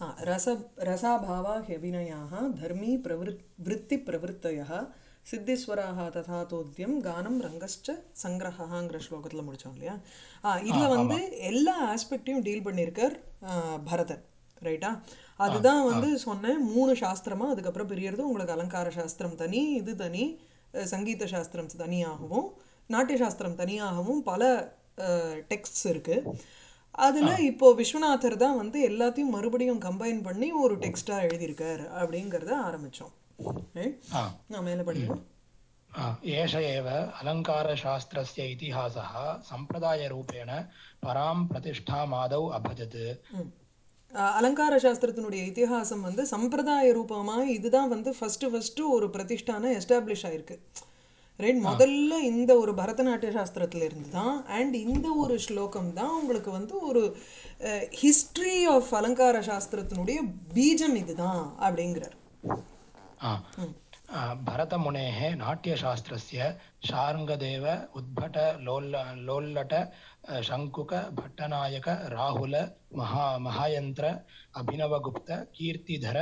हा, रस रसाभावा ह्यभिनयाः धर्मी प्रवृत् वृत्तिप्रवृत्तयः சித்தீஸ்வராக ததா தோத்தியம் கானம் ரங்கஸ்ச சங்கிரஹாங்கிற ஸ்லோகத்தில் முடித்தோம் இல்லையா ஆ இதில் வந்து எல்லா ஆஸ்பெக்டையும் டீல் பண்ணியிருக்கார் ஆ, பரதன் ரைட்டா அதுதான் வந்து சொன்னேன் மூணு சாஸ்திரமா அதுக்கப்புறம் பிரியறது உங்களுக்கு அலங்கார சாஸ்திரம் தனி இது தனி அஹ், சங்கீத சாஸ்திரம் தனியாகவும் நாட்டிய சாஸ்திரம் தனியாகவும் பல டெக்ஸ்ட்ஸ் இருக்கு அதில் இப்போ விஸ்வநாதர் தான் வந்து எல்லாத்தையும் மறுபடியும் கம்பைன் பண்ணி ஒரு டெக்ஸ்டாக எழுதியிருக்கார் அப்படிங்கிறத ஆரம்பித்தோம் हा நான் மேலே படிக்கிறேன் हा, एष एव अलङ्कारशास्त्रस्य इतिहासः सम्प्रदायरूपेण परां प्रतिष्ठामादौ अभजत् ம். அஹ் அலங்கார சாஸ்திரத்தினுடைய இதிகாசம் வந்து சம்பிரதாய ரூபமாக இதுதான் வந்து ஃபஸ்ட்டு ஃபஸ்ட்டு ஒரு பிரதிஷ்டான எஸ்டாப்ளிஷ் ஆயிருக்கு ரைட் முதல்ல இந்த ஒரு பரதநாட்டிய சாஸ்திரத்துல இருந்து தான் அண்ட் இந்த ஒரு ஸ்லோகம் தான் உங்களுக்கு வந்து ஒரு ஹிஸ்ட்ரி ஆஃப் அலங்கார சாஸ்திரத்தினுடைய பீஜம் இதுதான் அப்படிங்கிறார் हा, आ, भरतमुनेः नाट्यशास्त्रस्य शार्ङ्गदेव उद्भट लोल्ल लोल्लट अ, शङ्कुक भट्टनायक राहुल महा महायन्त्र अभिनवगुप्त कीर्तिधर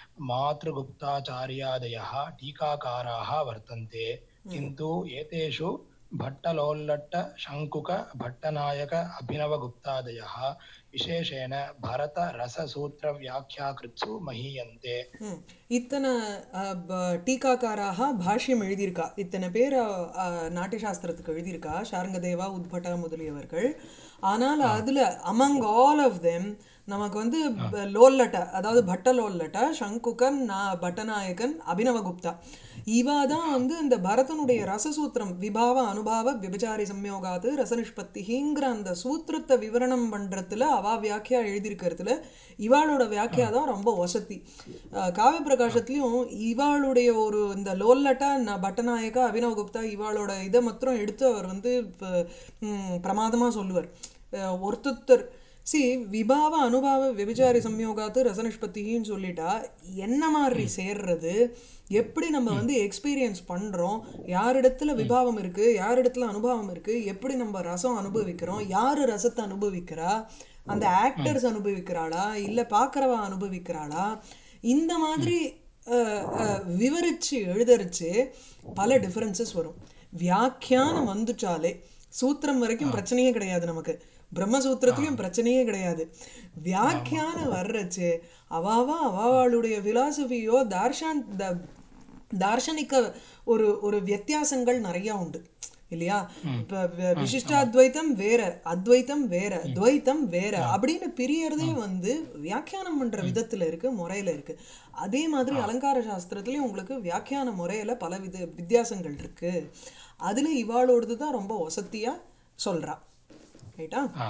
मातृगुप्ताचार्यादयः टीकाकाराः वर्तन्ते किन्तु एतेषु भट्टलोल्लट्ट शङ्कुक भट्टनायक अभिनवगुप्तादयः विशेषेण भरतरससूत्रव्याख्याकृत्सु महीयन्ते ம். இத்தனை அஹ், ப- டீகாக்காராக பாஷ்யம் எழுதியிருக்கா இத்தனை பேர் அஹ், அஹ், நாட்டியசாஸ்திரத்துக்கு எழுதியிருக்கா சாரங்கதேவா உத்பட்டா முதலியவர்கள் ஆனால் அதில் அமங் ஆல் ஆஃப் தெம் நமக்கு வந்து ப- லோல்லட்ட அதாவது பட்ட லோல்லட்ட சங்குகன் நா பட்டநாயகன் அபினவகுப்தா இவா தான் வந்து இந்த பரதனுடைய ரசசூத்திரம் விபாவ அனுபாவ விபச்சாரி சம்யோகாத்து ரசநிஷ்பத்திங்கிற அந்த சூத்திரத்தை விவரணம் பண்றதுல அவா வியாக்கியா எழுதியிருக்கிறதுல இவாளோட வியாக்கியா தான் ரொம்ப வசதி அஹ் காவிய பிரகாசத்துலயும் இவாளுடைய ஒரு இந்த லோல்லட்டா ந பட்டநாயக்கா அபினவ் குப்தா இவாளோட இதை மாத்திரம் எடுத்து அவர் வந்து இப்ப, ம், பிரமாதமா சொல்லுவார் அஹ் ஒருத்தர் சி விபாவ அனுபாவ விபச்சாரி சம்யோகாத்து ரசநிஷ்பத்தின்னு சொல்லிட்டா என்ன மாதிரி சேர்றது எப்படி நம்ம வந்து எக்ஸ்பீரியன்ஸ் பண்றோம் யாரிடத்துல விபாவம் இருக்கு யாரிடத்துல அனுபவம் இருக்கு எப்படி நம்ம ரசம் அனுபவிக்கிறோம் யாரு ரசத்தை அனுபவிக்கிறா அந்த ஆக்டர்ஸ் அனுபவிக்கிறாளா இல்ல பார்க்கறவா அனுபவிக்கிறாளா இந்த மாதிரி அஹ், அஹ், விவரிச்சு எழுதரிச்சு பல டிஃபரன்சஸ் வரும் வியாக்கியானம் வந்துச்சாலே சூத்திரம் வரைக்கும் பிரச்சனையே கிடையாது நமக்கு பிரம்மசூத்திரத்துலயும் பிரச்சனையே கிடையாது வியாக்கியானம் வர்றச்சு அவாவா அவாவாளுடைய பிலாசபியோ தார்ஷான் த- தார்ஷனிக ஒரு ஒரு வித்தியாசங்கள் நிறைய உண்டு இல்லையா இப்ப வ- விசிஷ்டாத்வைத்தம் வேற அத்வைத்தம் வேற துவைத்தம் வேற அப்படின்னு பிரியறதே வந்து வியாக்கியானம் பண்ற விதத்துல இருக்கு முறையில இருக்கு அதே மாதிரி அலங்கார சாஸ்திரத்துலயும் உங்களுக்கு வியாக்கியான முறையில பல வித வித்தியாசங்கள் இருக்கு அதுல இவாளோடது தான் ரொம்ப வசதியா சொல்றா ரைட்டா हा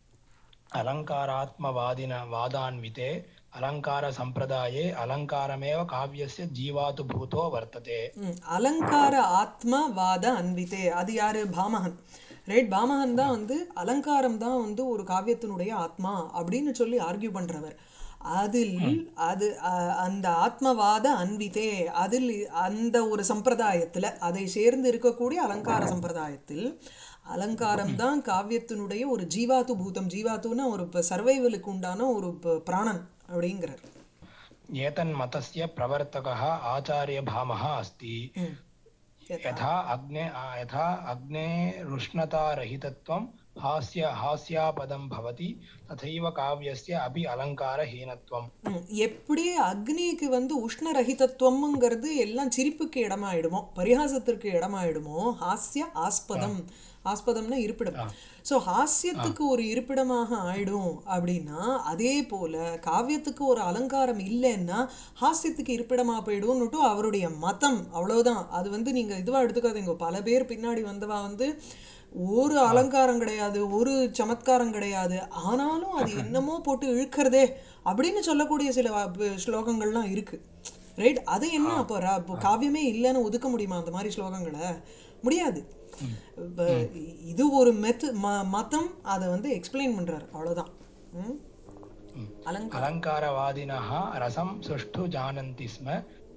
अलङ्कारात्मवादिन वादान्विते अलङ्कारसम्प्रदाये अलङ्कारमेव काव्यस्य जीवातु भूतो वर्तते ம், அலங்கார ஆத்ம வாத அன்விதே அது யாரு பாமகன் ரைட் பாமகன் தான் வந்து அலங்காரம் தான் வந்து ஒரு காவியத்தினுடைய ஆத்மா அப்படின்னு சொல்லி ஆர்கியூ பண்றவர் அதில் அது அ- அந்த ஆத்மவாத அன்விதே அதில் அந்த ஒரு சம்பிரதாயத்துல அதை சேர்ந்து இருக்கக்கூடிய அலங்கார சம்பிரதாயத்தில் அலங்காரம் தான் காவியத்தினுடைய ஒரு ஜீவாத்து பூதம் ஜீவாத்துன்னா ஒரு சர்வைவலுக்கு உண்டான ஒரு ப- பிராணன் அப்படிங்கிறார் एतन्मतस्य प्रवर्तकः आचार्यभामः अस्ति ம். यथा अग्ने यथा अग्नेरुष्णतारहितत्वं हास्य हास्यापदं भवति तथैव काव्यस्य अपि अलङ्कारहीनत्वम् ம், எப்படி அக்னிக்கு வந்து உஷ்ணரகிதத்துவம்ங்கிறது எல்லாம் சிரிப்புக்கு இடமாயிடுமோ பரிகாசத்திற்கு இடமாயிடுமோ ஹாஸ்ய ஆஸ்பதம் ஆஸ்பதம்னா இருப்பிடம் ஸோ ஹாஸ்யத்துக்கு ஒரு இருப்பிடமாக ஆயிடும் அப்படின்னா அதே போல காவியத்துக்கு ஒரு அலங்காரம் இல்லைன்னா ஹாஸ்யத்துக்கு இருப்பிடமா போயிடும்னுட்டு அவருடைய மதம் அவ்வளவுதான் அது வந்து நீங்க இதுவா எடுத்துக்காதீங்க பல பேர் பின்னாடி வந்தவா வந்து ஒரு அலங்காரம் கிடையாது ஒரு சமத்காரம் கிடையாது ஆனாலும் அது என்னமோ போட்டு இழுக்கிறதே அப்படின்னு சொல்லக்கூடிய சில வ- ஸ்லோகங்கள்லாம் இருக்கு ரைட் அது என்ன அப்போ ர- அப்போ காவியமே இல்லைன்னு ஒதுக்க முடியுமா அந்த மாதிரி ஸ்லோகங்களை முடியாது இப்ப இது ஒரு மெத்து ம- மதம் அதை வந்து எக்ஸ்பிளைன் பண்றாரு அவ்வளவுதான் ம்? அலங்காரம் अलङ्कारवादिनः रसं सुष्ठु जानन्ति स्म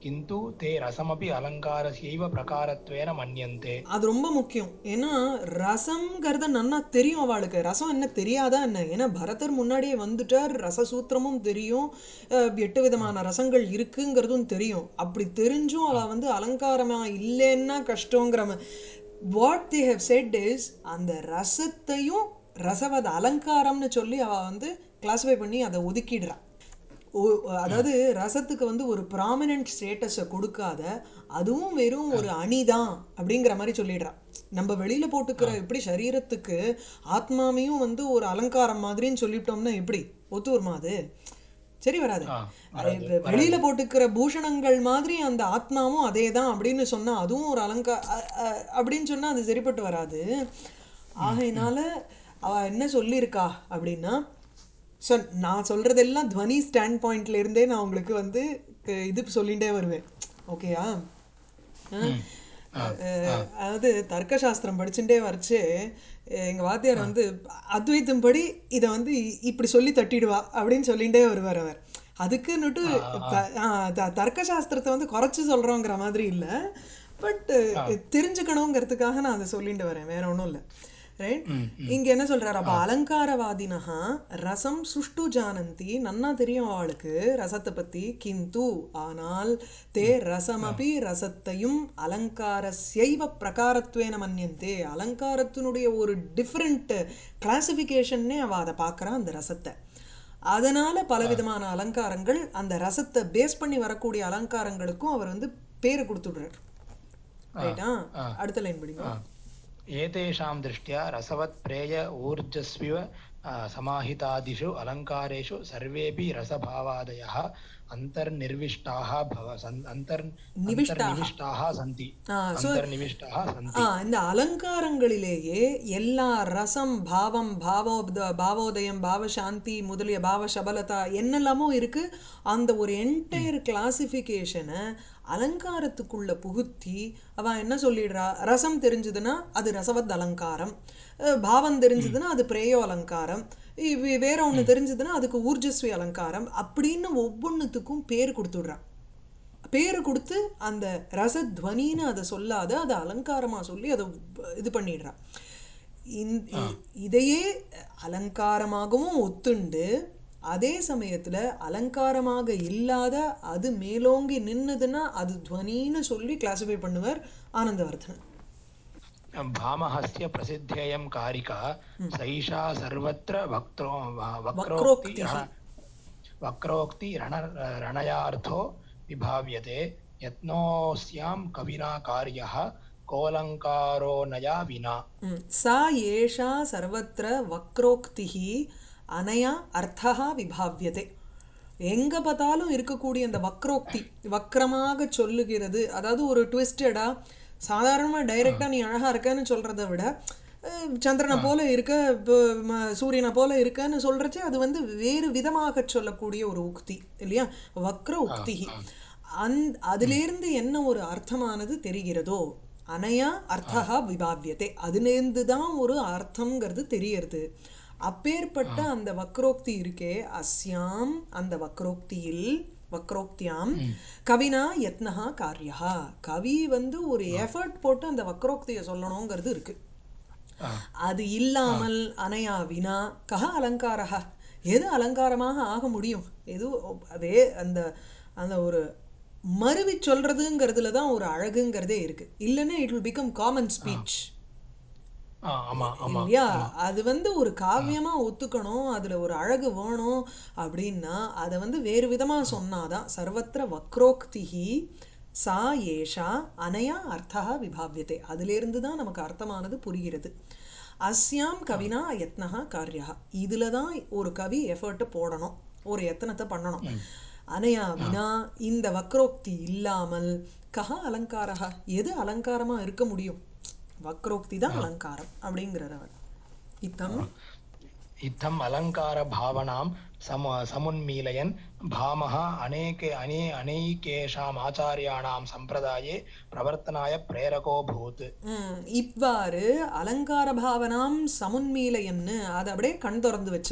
किन्तु ते रसमपि अलङ्कारस्यैव प्रकारत्वेन मन्यन्ते அது ரொம்ப முக்கியம் ஏன்னா ரசம்ங்கிறத நன்னா தெரியும் அவளுக்கு ரசம் என்ன தெரியாதா என்ன ஏன்னா பரதர் முன்னாடியே வந்துட்டார் ரசசூத்திரமும் தெரியும் அஹ், எட்டு விதமான ரசங்கள் இருக்குங்கிறதும் தெரியும் அப்படி தெரிஞ்சும் அவ வந்து அலங்காரமா இல்லைன்னா கஷ்டங்கிற what they have said is அந்த ரசத்தையும் ரசவத அலங்காரம்னு சொல்லி அவ வந்து கிளாஸிஃபை பண்ணி அதை ஒதுக்கிடுறா ஓ- அதாவது ரசத்துக்கு வந்து ஒரு ப்ராமினன்ட் ஸ்டேட்டஸை கொடுக்காத அதுவும் வெறும் ஒரு அணிதான் அப்படிங்கிற மாதிரி சொல்லிடுறான் நம்ம வெளியில போட்டுக்கிற எப்படி சரீரத்துக்கு ஆத்மாவையும் வந்து ஒரு அலங்காரம் மாதிரின்னு சொல்லிட்டோம்னா எப்படி ஒத்து வருமா அது சரி வராது ஆ, அது வெ- வெளியில போட்டுக்கிற பூஷணங்கள் மாதிரி அந்த ஆத்மாவும் அதே தான் அப்படின்னு சொன்னா அதுவும் ஒரு அலங்கா அ- அ- அப்படின்னு சொன்னா அது சரிப்பட்டு வராது ஆகையினால அவ என்ன சொல்லியிருக்கா அப்படின்னா ஸோ நான் சொல்றதெல்லாம் துவனி ஸ்டாண்ட் பாயிண்ட்ல இருந்தே நான் உங்களுக்கு வந்து க- இது சொல்லிகிட்டே வருவேன் ஓகேயா அதாவது தர்க்க சாஸ்திரம் படிச்சுட்டே வரைச்சு எங்க வாத்தியார் வந்து அத்வைத்தம் படி இதை வந்து இ- இப்படி சொல்லி தட்டிடுவா அப்படின்னு சொல்லிகிட்டே வருவார் அவர் அதுக்குன்னுட்டு த- ஆ, த- தர்க்க சாஸ்திரத்தை வந்து குறைச்சு சொல்றோங்கிற மாதிரி இல்லை பட் தெரிஞ்சுக்கணுங்கிறதுக்காக நான் அதை சொல்லிட்டு வரேன் வேற ஒன்றும் இல்லை ரைட் இங்க என்ன சொல்றாரு அப்ப அலங்காரவாதினஹா ரசம் சுஷ்டு ஜானந்தி நன்னா தெரியும் அவளுக்கு ரசத்தை பத்தி கிந்து ஆனால் தே ரசமபி ரசத்தையும் அலங்காரஸ்யைவ பிரகாரத்வேன மன்யந்தே அலங்காரத்தினுடைய ஒரு டிஃப்ரெண்ட் கிளாசிஃபிகேஷன்னே அவ அதை பார்க்கறா அந்த ரசத்தை அதனால பலவிதமான அலங்காரங்கள் அந்த ரசத்தை பேஸ் பண்ணி வரக்கூடிய அலங்காரங்களுக்கும் அவர் வந்து பேரு கொடுத்துடுறார் ரைட்டா அடுத்த லைன் படிங்க एतेषां दृष्ट्या रसवत् प्रेय ऊर्जस्विव आ, समाहितादिषु अलङ्कारेषु सर्वेऽपि रसभावादयः अन्तर्निर्विष्टाः भव सन् अन्तर् अन्तर्निविष्टाः सन्ति अन्तर्निविष्टाः सन्ति ஆ இந்த அலங்காரங்களிலேயே எல்லா ரசம் பாவம் பாவோத பாவோதயம் பாவசாந்தி முதலிய பாவ சபலதா என்னெல்லாமோ இருக்கு அந்த ஒரு என்டையர் கிளாசிஃபிகேஷனை அலங்காரத்துக்குள்ள புகுத்தி அவ என்ன சொல்லிடுறா ரசம் தெரிஞ்சதுன்னா அது ரசவத் அலங்காரம் அஹ் பாவம் தெரிஞ்சதுன்னா அது பிரேயோ அலங்காரம் இவ் வேற ஒண்ணு தெரிஞ்சதுன்னா அதுக்கு ஊர்ஜஸ்வி அலங்காரம் அப்படின்னு ஒவ்வொன்றுத்துக்கும் பேர் கொடுத்துடுறா பேரு கொடுத்து அந்த ரசத்வனின்னு அதை சொல்லாத அதை அலங்காரமா சொல்லி அதை இது பண்ணிடுறா இந்த இதையே அலங்காரமாகவும் ஒத்துண்டு அதே சமயத்துல அலங்காரமாக இல்லாத அது மேலோங்கி நின்னதுன்னா அது துவனின்னு சொல்லி கிளாசிஃபை பண்ணுவார் ஆனந்தவர்தனன் भामहस्य प्रसिद्धेयं कारिका सैषा सर्वत्र वक्त्रो वक्रोक्ति वक्रोक्तिः। रण- वक्रोक्ति रण रणयार्थो विभाव्यते यत्नोऽस्यां कविना कार्यः कोऽलङ्कारो नया विना ம். சா ஏஷா சர்வத்திர வக்ரோக்திஹி அனயா அர்த்தா விபாவியதே எங்க பார்த்தாலும் இருக்கக்கூடிய அந்த வக்ரோக்தி வக்ரமாக சொல்லுகிறது அதாவது ஒரு ட்விஸ்டடா சாதாரணமா டைரக்டா நீ அழகா இருக்கன்னு சொல்றதை விட அஹ், சந்திரனை போல இருக்க இப்போ, ம- சூரியனை போல இருக்கன்னு சொல்றச்சே அது வந்து வேறு விதமாக சொல்லக்கூடிய ஒரு உக்தி இல்லையா வக்ர உக்திஹி அந் அதிலிருந்து என்ன ஒரு அர்த்தமானது தெரிகிறதோ அனையா அர்த்தா விபாவியத்தை அதுலேருந்து தான் ஒரு அர்த்தம்ங்கிறது தெரியறது அப்பேற்பட்ட அந்த வக்ரோக்தி இருக்கே அஸ்யாம் அந்த வக்ரோக்தியில் வக்ரோக்தியாம் கவினா யத்னஹா காரியா கவி வந்து ஒரு எஃபர்ட் போட்டு அந்த வக்ரோக்தியை சொல்லணுங்கிறது இருக்கு அது இல்லாமல் அனையா வினா கஹ அலங்காரா எது அலங்காரமாக ஆக முடியும் எது அதே அந்த அந்த ஒரு மருவி சொல்றதுங்கிறதுல தான் ஒரு அழகுங்கிறதே இருக்கு இல்லைன்னா it will become common speech ah, ஆமா ஆமா இல்லையா அது வந்து ஒரு காவியமா ஒத்துக்கணும் அதுல ஒரு அழகு வேணும் அப்படின்னா அதை வந்து வேறு விதமா சொன்னாதான் சர்வத்திர வக்ரோக்திஹி சா ஏஷா அனயா அர்த்தா விபாவியத்தை அதிலிருந்து தான் நமக்கு அர்த்தமானது புரிகிறது அஸ்யாம் கவினா யத்னஹா காரியா இதுல தான் ஒரு கவி எஃபர்ட் போடணும் ஒரு எத்தனத்தை பண்ணணும் அனயா வினா இந்த வக்ரோக்தி இல்லாமல் கஹ அலங்காரா எது அலங்காரமா இருக்க முடியும் வக்ரோக்தி தான் அலங்காரம் அப்படிங்கிறார் அவர் இத்தம் इत्थम् अलङ्कारभावनां सम समुन्मीलयन् भामः अनेके अने अनैकेषाम् आचार्याणां सम्प्रदाये प्रवर्तनाय प्रेरकोऽभूत् ம், இவ்வாறு அலங்கார பாவனாம் சமுன்மீலையன்னு அதை அப்படியே கண் திறந்து வச்சார்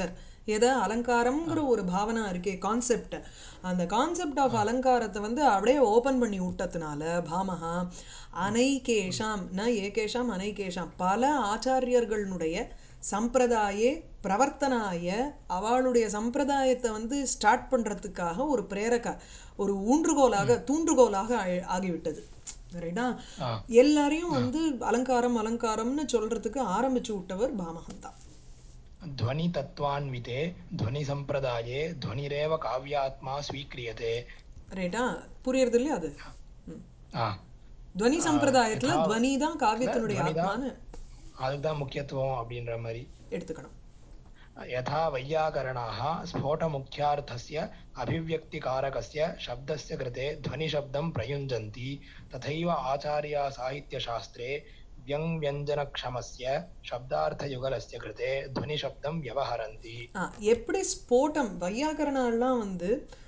எதை அலங்காரம்ங்கிற ஒரு பாவனா இருக்கே கான்செப்ட் அந்த கான்செப்ட் ஆஃப் அலங்காரத்தை வந்து அப்படியே ஓப்பன் பண்ணி விட்டதுனால பாமகா அனைகேஷாம் ந ஏகேஷாம் அனைகேஷாம் பல ஆச்சாரியர்களுடைய சம்பிரதாயே பிரவர்த்தனாய அவளுடைய சம்பிரதாயத்தை வந்து ஸ்டார்ட் பண்ணுறதுக்காக ஒரு பிரேரக ஒரு ஊன்றுகோலாக தூண்டுகோலாக ஆகி- ஆகிவிட்டது ரைட்டா ஆ எல்லாரையும் வந்து அலங்காரம் அலங்காரம்னு சொல்றதுக்கு ஆரம்பிச்சு விட்டவர் பாமகன் தான் ध्वनितत्त्वान्विते ध्वनिसम्प्रदाये ध्वनिरेव काव्यात्मा स्वीक्रियते ரைட்டா புரியுறது இல்லையா அது ம். ஆ துவனி சம்பிரதாயத்துல யதா- துவனி தான் காவியத்தினுடைய துவனி தான் ஆத்மான்னு அதுதான் முக்கியத்துவம் அப்படின்ற மாதிரி எடுத்துக்கணும் यथा वैयाकरणाः स्फोटमुख्यार्थस्य अभिव्यक्तिकारकस्य शब्दस्य कृते ध्वनिशब्दं प्रयुञ्जन्ति तथैव आचार्या साहित्यशास्त्रे व्यङ्व्यञ्जनक्षमस्य शब्दार्थयुगलस्य कृते ध्वनिशब्दं व्यवहरन्ति ஆ எப்படி ஸ்போட்டம் வையாகரணெல்லாம் வந்து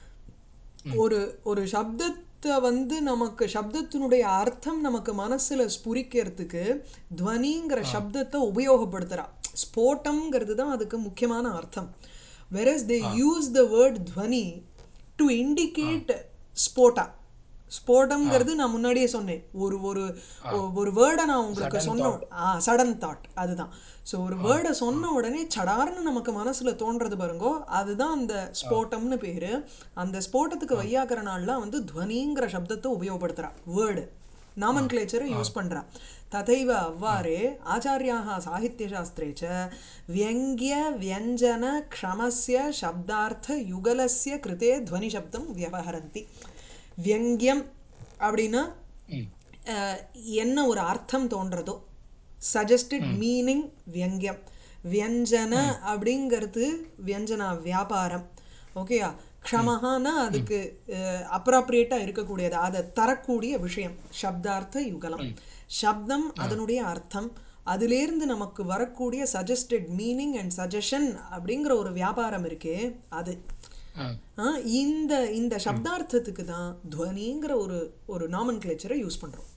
ஒரு ஒரு சப்தத்தை வந்து நமக்கு சப்தத்தினுடைய அர்த்தம் நமக்கு மனசுல ஸ்புரிக்கிறதுக்கு துவனிங்கிற சப்தத்தை உபயோகப்படுத்துறா ஸ்போட்டம்ங்கிறது தான் அதுக்கு முக்கியமான அர்த்தம் whereas they use the word dhvani to indicate sphota ஸ்போட்டம்ங்கிறது நான் முன்னாடியே சொன்னேன் ஒரு ஒரு ஒ- ஒரு வேர்டை நான் உங்களுக்கு சொன்னோம் ஆ சடன் தாட் அதுதான் ஸோ ஒரு வேர்டை சொன்ன உடனே சடார்னு நமக்கு மனசுல தோன்றது பாருங்கோ அதுதான் அந்த ஸ்போட்டம்னு பேரு அந்த ஸ்போட்டத்துக்கு வையாக்கரனாலாம் வந்து துவனிங்கிற சப்தத்தை உபயோகப்படுத்துறா வேர்டு நாமன்கிளேச்சரை யூஸ் பண்றா ததைவ அவ்வாறே ஆச்சாரியாக சாகித்யசாஸ்திரே ச வியங்கிய வியஞ்சன க்ஷமஸ்ய சப்தார்த்த யுகலஸ்ய கிருதே துவனி சப்தம் வியவஹரந்தி வியங்கியம் அப்படின்னா ம். அஹ், என்ன ஒரு அர்த்தம் தோன்றதோ சஜஸ்டட் மீனிங் வியங்கியம் வியஞ்சன அப்படிங்கிறது வியஞ்சனா வியாபாரம் ஓகேயா க்ஷமஹான்னா அதுக்கு அப்ராப்ரியேட்டாக இருக்கக்கூடியது அதை தரக்கூடிய விஷயம் சப்தார்த்த யுகலம் சப்தம் அதனுடைய அர்த்தம் அதிலேருந்து நமக்கு வரக்கூடிய சஜஸ்டட் மீனிங் அண்ட் சஜஷன் அப்படிங்கிற ஒரு வியாபாரம் இருக்கே அது ஆ. ஆ, இந்த இந்த சப்தார்த்தத்துக்கு தான் துவனிங்கிற ஒரு ஒரு நாமன் கிளேச்சரை யூஸ் பண்றோம்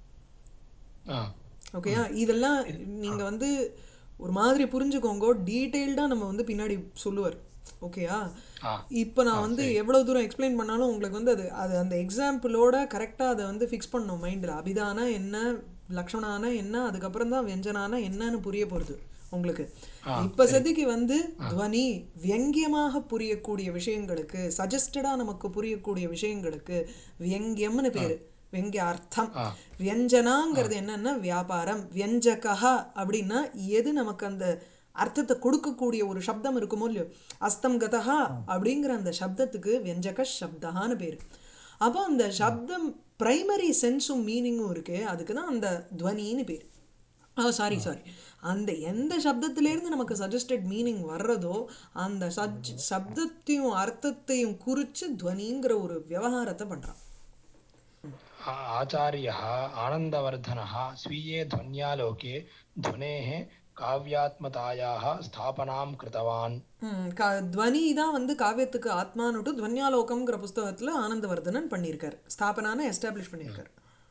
ஆ. ஓகேயா இதெல்லாம் நீங்க வந்து ஒரு மாதிரி புரிஞ்சுக்கோங்க டீட்டெயில்டா நம்ம வந்து பின்னாடி சொல்லுவார் ஓகேயா ஆ. இப்போ நான் வந்து எவ்வளவு தூரம் எக்ஸ்பிளைன் பண்ணாலும் உங்களுக்கு வந்து அது அது அந்த எக்ஸாம்பிளோட கரெக்டாக அதை வந்து ஃபிக்ஸ் பண்ணணும் மைண்டில் அபிதானா என்ன லக்ஷணானா என்ன அதுக்கப்புறம் தான் வெஞ்சனானா என்னன்னு புரிய போகிறது உங்களுக்கு இப்போ சதிக்கு வந்து துவனி வியங்கியமாக புரியக்கூடிய விஷயங்களுக்கு சஜஸ்டடாக நமக்கு புரியக்கூடிய விஷயங்களுக்கு வியங்கியம்னு பேர் வெங்கிய அர்த்தம் வியஞ்சனாங்கிறது என்னன்னா வியாபாரம் வியஞ்சகா அப்படின்னா எது நமக்கு அந்த அர்த்தத்தை கொடுக்கக்கூடிய ஒரு சப்தம் இருக்குமோ இல்லையோ அஸ்தம் கதஹா அப்படிங்கிற அந்த சப்தத்துக்கு வியஞ்சக சப்தஹான்னு பேர் அப்போ அந்த சப்தம் பிரைமரி சென்ஸும் மீனிங்கும் இருக்கு அதுக்கு தான் அந்த துவனின்னு பேர் ஆ சாரி சாரி அந்த எந்த சப்தத்திலேருந்து நமக்கு சஜஸ்டட் மீனிங் வர்றதோ அந்த சஜ் சப்தத்தையும் அர்த்தத்தையும் குறித்து துவனிங்கிற ஒரு விவகாரத்தை பண்ணுறான் आ- आचार्यः आनन्दवर्धनः स्वीये ध्वन्यालोके ध्वनेः काव्यात्मतायाः स्थापनां कृतवान् ம், கா துவனி தான் வந்து காவியத்துக்கு ஆத்மானுட்டு துவன்யாலோகம்ங்கிற புஸ்தகத்தில் ஆனந்தவர்தனன் பண்ணியிருக்கார் ஸ்தாபனான எஸ்டாப்ளிஷ் பண்ணியிருக்கார்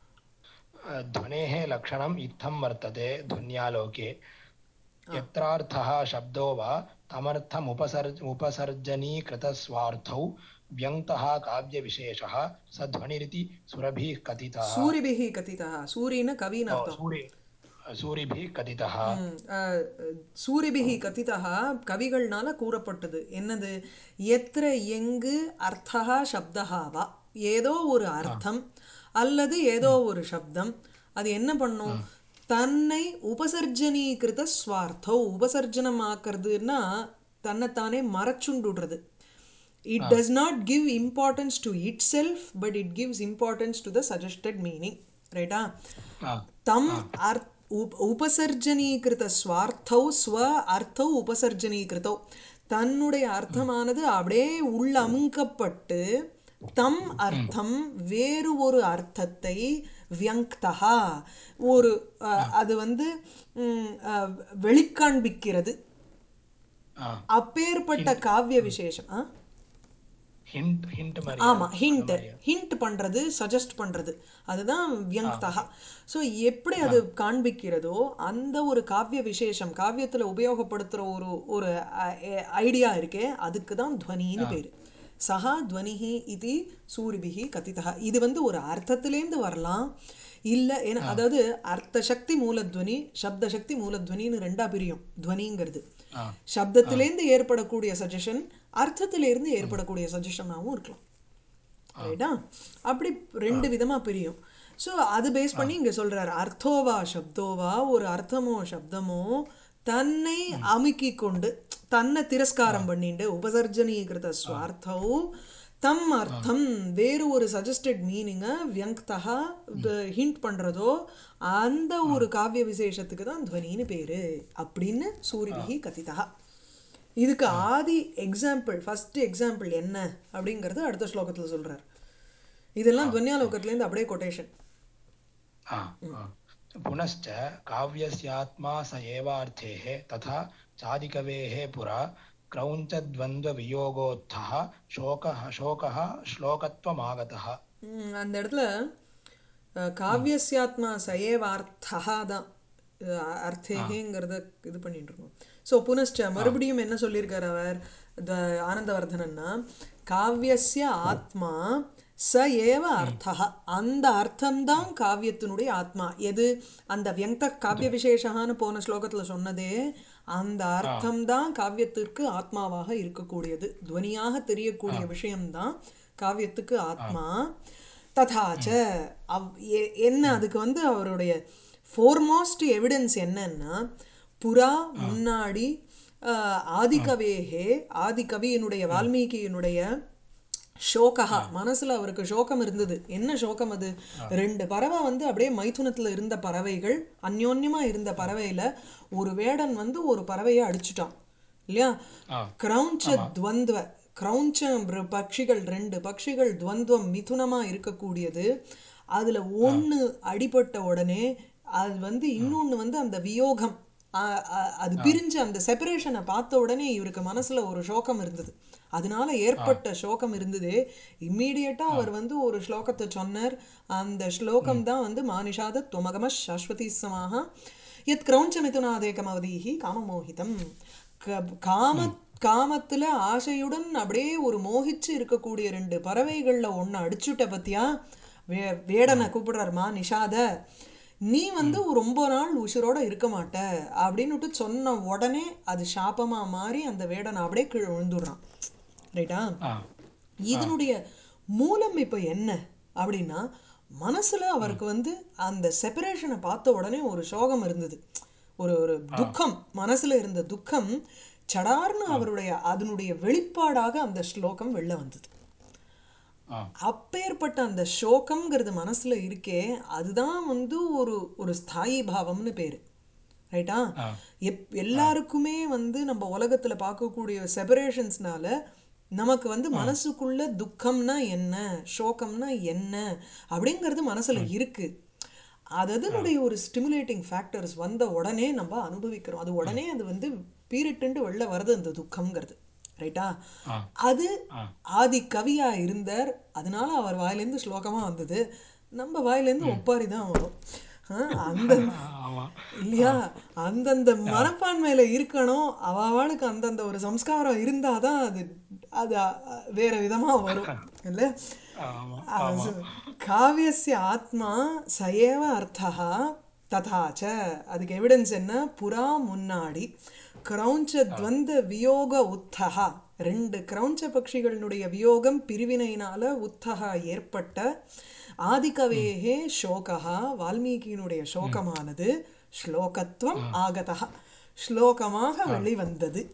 ध्वनेः लक्षणम् इत्थं वर्तते ध्वन्यालोके यत्रार्थः शब्दो वा तमर्थमुपसर्ज उपसर्जनीकृतस्वार्थौ व्यङ्क्तः काव्यविशेषः स ध्वनिरिति सुरभिः कथितः சூரிபிகி கதிதா சூரின்னு கவின்னு அர்த்தம் सूरि सूरिभिः कथितः ம், அஹ், சூரிபிகி கதிதா கவிகள்னால கூறப்பட்டது என்னது எத்திர எங்கு அர்த்தா சப்தஹாவா ஏதோ ஒரு அர்த்தம் அல்லது ஏதோ ஒரு சப்தம் அது என்ன பண்ணும் தன்னை உபசர்ஜனீகிருத ஸ்வார்த்தோ உபசர்ஜனமாக்குறதுன்னா தன்னைத்தானே மறைச்சுண்டுடுறது it does not give importance to itself but it gives importance to the suggested meaning ரைட்டா ஆ, தம் அர்த் உப் உபசர்ஜனீகிருத ஸ்வார்த்தௌ ஸ்வ அர்த்தௌ உபசர்ஜனீகிருதௌ தன்னுடைய அர்த்தமானது அப்படியே உள்ளமுங்கப்பட்டு தம் அர்த்தம் வேறு ஒரு அர்த்தத்தை வியங்க்தா ஒரு அஹ், அது வந்து ம், அஹ், வெளிக்காண்பிக்கிறது ஆ. அப்பேற்பட்ட காவிய விசேஷம் ஆ ஹிண்ட் ஹிண்ட் மாதிரி ஆமா ஹிண்ட் ஹிண்ட் பண்றது சஜஸ்ட் பண்றது அதுதான் வியங்தா ஸோ எப்படி அது காண்பிக்கிறதோ அந்த ஒரு காவிய விசேஷம் காவியத்துல உபயோகப்படுத்துற ஒரு ஒரு ஐடியா இருக்கே அதுக்கு தான் துவனின்னு பேரு சஹா துவனிஹி இது சூரிபிகி கதிதா இது வந்து ஒரு அர்த்தத்திலேருந்து வரலாம் இல்லை ஏன்னா அதாவது அர்த்த சக்தி மூலத்வனி சப்த சக்தி மூலத்வனின்னு ரெண்டா பிரியும் துவனிங்கிறது ஆ சப்தத்திலேருந்து ஏற்படக்கூடிய சஜஷன் அர்த்தத்திலேருந்து ஏற்படக்கூடிய சஜஷனாகவும் இருக்கலாம் ரைட்டா அப்படி ரெண்டு விதமா பிரியும் ஸோ அது பேஸ் பண்ணி இங்க சொல்றாரு அர்த்தோவா சப்தோவா ஒரு அர்த்தமோ சப்தமோ தன்னை அமுக்கி கொண்டு தன்னை திரஸ்காரம் பண்ணிண்டு உபசர்ஜனீகிருத ஸ்வார்த்தோ தம் அர்த்தம் வேறு ஒரு சஜஸ்டட் மீனிங்கை வியங்தா ஹிண்ட் பண்றதோ அந்த ஒரு காவிய விசேஷத்துக்கு தான் துவனின்னு பேரு அப்படின்னு சூரிபிகி கதிதா இதுக்கு ஆதி எக்ஸாம்பிள் ஃபர்ஸ்ட் எக்ஸாம்பிள் என்ன அப்படிங்கறது அடுத்த ஸ்லோகத்துல சொல்றார் இதெல்லாம் துவன்யாலோகத்துலேருந்து அப்படியே கொட்டேஷன் आ, आ। पुनश्च काव्यस्यात्मा स एवार्थेः तथा चादिकवेः पुरा क्रौञ्चद्वन्द्ववियोगोत्थः शोकः शोकः श्लोकत्वमागतः ம், அந்த இடத்துல அஹ், காவியஸ்யாத்மா சயேவார்த்தா தான் அஹ், அர்த்தேகேங்கிறத இது பண்ணிட்டு இருக்கோம் ஸோ புனஷ்ட மறுபடியும் என்ன சொல்லியிருக்கார் அவர் த ஆனந்தவர்தனன்னா காவியஸ்ய ஆத்மா ச ஏவ அர்த்தா அந்த அர்த்தம்தான் காவியத்தினுடைய ஆத்மா எது அந்த வியங்க காவிய விசேஷகான்னு போன ஸ்லோகத்துல சொன்னதே அந்த அர்த்தம்தான் காவியத்திற்கு ஆத்மாவாக இருக்கக்கூடியது துவனியாக தெரியக்கூடிய விஷயம்தான் காவியத்துக்கு ஆத்மா ததாச்ச அவ் எ- என்ன அதுக்கு வந்து அவருடைய ஃபோர்மோஸ்ட் எவிடன்ஸ் என்னன்னா புறா முன்னாடி ஆஹ், ஆதிகவேகே ஆதிகவியினுடைய வால்மீகியினுடைய ஷோகா மனசுல அவருக்கு சோகம் இருந்தது என்ன சோகம் அது ரெண்டு பறவை வந்து அப்படியே மைதுனத்துல இருந்த பறவைகள் அந்யோன்யமா இருந்த பறவையில ஒரு வேடன் வந்து ஒரு பறவையை அடிச்சுட்டான் இல்லையா ஆ. கிரௌஞ்ச துவந்த்வ கிரௌஞ்ச பிர- பட்சிகள் ரெண்டு பட்சிகள் துவந்துவம் மிதுனமா இருக்கக்கூடியது அதுல ஒண்ணு அடிபட்ட உடனே அது வந்து இன்னொன்னு வந்து அந்த வியோகம் அ- அ- அது பிரிஞ்சு அந்த செப்பரேஷனை பார்த்த உடனே இவருக்கு மனசுல ஒரு சோகம் இருந்தது அதனால ஏற்பட்ட சோகம் இருந்தது இம்மீடியட்டா அவர் வந்து ஒரு ஸ்லோகத்தை சொன்னார் அந்த ஸ்லோகம் தான் வந்து மானிஷாத துவமகம சாஸ்வதி சமாக யத் கிரௌஞ்ச மிதுனாதேகம் அவதீஹி காமமோகிதம் க- காம காமத்துல ஆசையுடன் அப்படியே ஒரு மோகிச்சு இருக்கக்கூடிய ரெண்டு பறவைகள்ல ஒண்ணு அடிச்சுட்ட பத்தியா வே வேடனை கூப்பிடுறாருமா நிஷாத நீ வந்து ரொம்ப நாள் உசுரோட இருக்க மாட்ட அப்படின்னுட்டு சொன்ன உடனே அது சாபமா மாறி அந்த வேடனை அப்படியே கீழே விழுந்துடுறான் ரைட்டா ஆ இதனுடைய மூலம் இப்ப என்ன அப்படின்னா மனசுல அவருக்கு வந்து அந்த செப்பரேஷனை பார்த்த உடனே ஒரு சோகம் இருந்தது ஒரு ஒரு துக்கம் மனசுல இருந்த துக்கம் சடார்னு அவருடைய அதனுடைய வெளிப்பாடாக அந்த ஸ்லோகம் வெளில வந்தது ஆ அப்பேற்பட்ட அந்த சோகம்ங்கிறது மனசுல இருக்கே அதுதான் வந்து ஒரு ஒரு ஸ்தாயி பாவம்னு பேரு ரைட்டா ஆ. எப் எல்லாருக்குமே வந்து நம்ம உலகத்துல பார்க்கக்கூடிய செப்பரேஷன்ஸ்னால நமக்கு வந்து மனசுக்குள்ள துக்கம்னா என்ன சோகம்னா என்ன அப்படிங்கிறது மனசுல இருக்கு அது அதனுடைய ஒரு ஸ்டிமுலேட்டிங் ஃபேக்டர்ஸ் வந்த உடனே நம்ம அனுபவிக்கிறோம் அது உடனே அது வந்து பீரிட்டுண்டு வெளில வருது அந்த துக்கம்ங்கிறது ரைட்டா ஆ. அது ஆ. ஆதி கவியா இருந்தார் அதனால அவர் வாயிலேருந்து ஸ்லோகமா வந்தது நம்ம வாயிலேருந்து ஒப்பாரி தான் வரும் ஆ, அந்த ஆமா இல்லையா அந்தந்த மனப்பான்மையில இருக்கணும் அவாளுக்கு அந்தந்த ஒரு சம்ஸ்காரம் இருந்தாதான் அது அது அ, வேற விதமா வரும் இல்ல ஆமா அது காவியஸ்ய ஆத்மா சயேவ அர்த்தா ததாச்ச அதுக்கு எவிடன்ஸ் என்ன புறா முன்னாடி கிரௌஞ்ச துவந்த வியோக உத்தகா ரெண்டு கிரௌஞ்ச பட்சிகளினுடைய வியோகம் பிரிவினையினால உத்தகா ஏற்பட்ட ஆதிகவேகே சோகா வால்மீகியினுடைய சோகமானது ஸ்லோகத்துவம் ஆகதா ஸ்லோகமாக வெளிவந்தது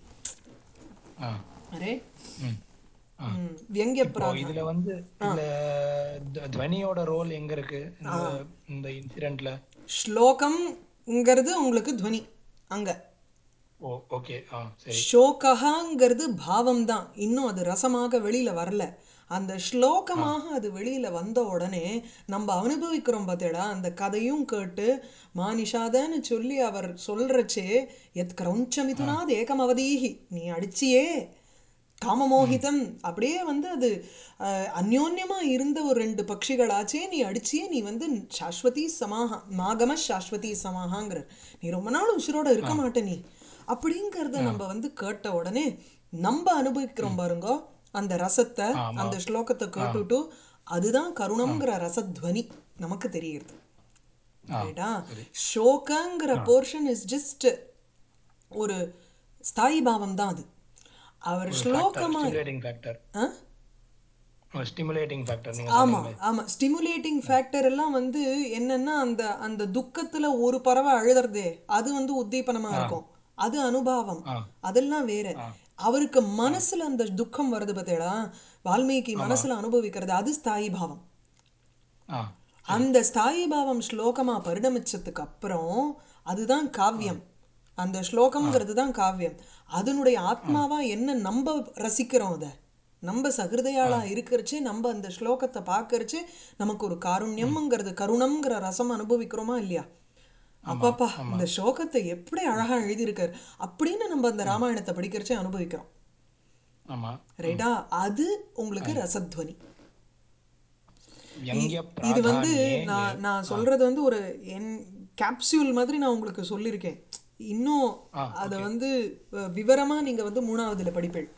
ஆ அரே ம் ஆ ம், வியங்கிய இப்போ பிரார்த்தனை இதுல வந்து இந்த த- துவனியோட ரோல் எங்க இருக்கு இந்த இந்த இன்சிடென்ட்ல ஸ்லோகம்ங்கிறது உங்களுக்கு துவனி அங்க ஓ ஓகே ஆ சரி ஷோகங்கிறது பாவம் தான் இன்னும் அது ரசமாக வெளியில வரல அந்த ஸ்லோகமாக அது வெளியில வந்த உடனே நம்ம அனுபவிக்கிறோம் பார்த்தேடா அந்த கதையும் கேட்டு மானிஷாதன்னு சொல்லி அவர் சொல்றச்சே எத் கிரௌஞ்சமிதுனாத் ஏகம் அவதீஹி நீ அடிச்சியே காமமோகிதம் அப்படியே வந்து அது அஹ், அந்யோன்யமா இருந்த ஒரு ரெண்டு பட்சிகளாச்சே நீ அடிச்சியே நீ வந்து சாஸ்வதி சமாஹா மாகம சாஸ்வதி சமாஹாங்கிற நீ ரொம்ப நாள் உசுரோட இருக்க மாட்ட நீ அப்படிங்கிறத நம்ம வந்து கேட்ட உடனே நம்ம அனுபவிக்கிறோம் பாருங்க அந்த ரசத்தை அந்த ஸ்லோகத்தை கேட்டுட்டு அதுதான் கருணம்ங்கிற ரசத்வனி நமக்கு தெரியுது ஆ ரைட்டா ஷோகங்கிற போர்ஷன் இஸ் ஜஸ்ட் ஒரு ஸ்தாயி பாவம் தான் அது அவர் ஸ்லோகமா ஸ்டிமுலேட்டிங் ஃபேக்டர் ஆ? ஸ்டிமுலேட்டிங் ஃபேக்டர் நீங்க ஆமா சொன்னீங்க ஆமா ஸ்டிமுலேட்டிங் ஃபேக்டர் எல்லாம் வந்து என்னன்னா அந்த அந்த துக்கத்துல ஒரு பறவை அழுதுறதே அது வந்து உத்தீபனமா இருக்கும் அது அனுபவம் ஆ. அதெல்லாம் வேற அவருக்கு மனசுல அந்த துக்கம் வருது பார்த்தேடா வால்மீகி மனசுல அனுபவிக்கிறது அது ஸ்தாயி பாவம் ஆ அந்த ஸ்தாயி பாவம் ஸ்லோகமா பரிணமிச்சதுக்கு அப்புறம் அதுதான் காவியம் அந்த ஸ்லோகம்ங்கிறது தான் காவியம் அதனுடைய ஆத்மாவா என்ன நம்ம ரசிக்கிறோம் அதை நம்ம சகிருதயாளா இருக்கிறச்சே நம்ம அந்த ஸ்லோகத்தை பார்க்கறச்சே நமக்கு ஒரு காருண்யம்ங்கிறது கருணம்ங்கிற ரசம் அனுபவிக்கிறோமா இல்லையா அப்பாப்பா இந்த ஸ்லோகத்தை எப்படி அழகா எழுதியிருக்காரு அப்படின்னு நம்ம அந்த ராமாயணத்தை படிக்கிறச்சே அனுபவிக்கிறோம் ஆமா ரைட்டா அது உங்களுக்கு ரசத்வனி வியங்கிய இது வந்து பிராதானியே நான் நான் சொல்றது வந்து ஒரு என் கேப்சியூல் மாதிரி நான் உங்களுக்கு சொல்லியிருக்கேன் இன்னும் அதை வந்து அஹ், விவரமா நீங்க வந்து மூணாவதுல படிப்பேள்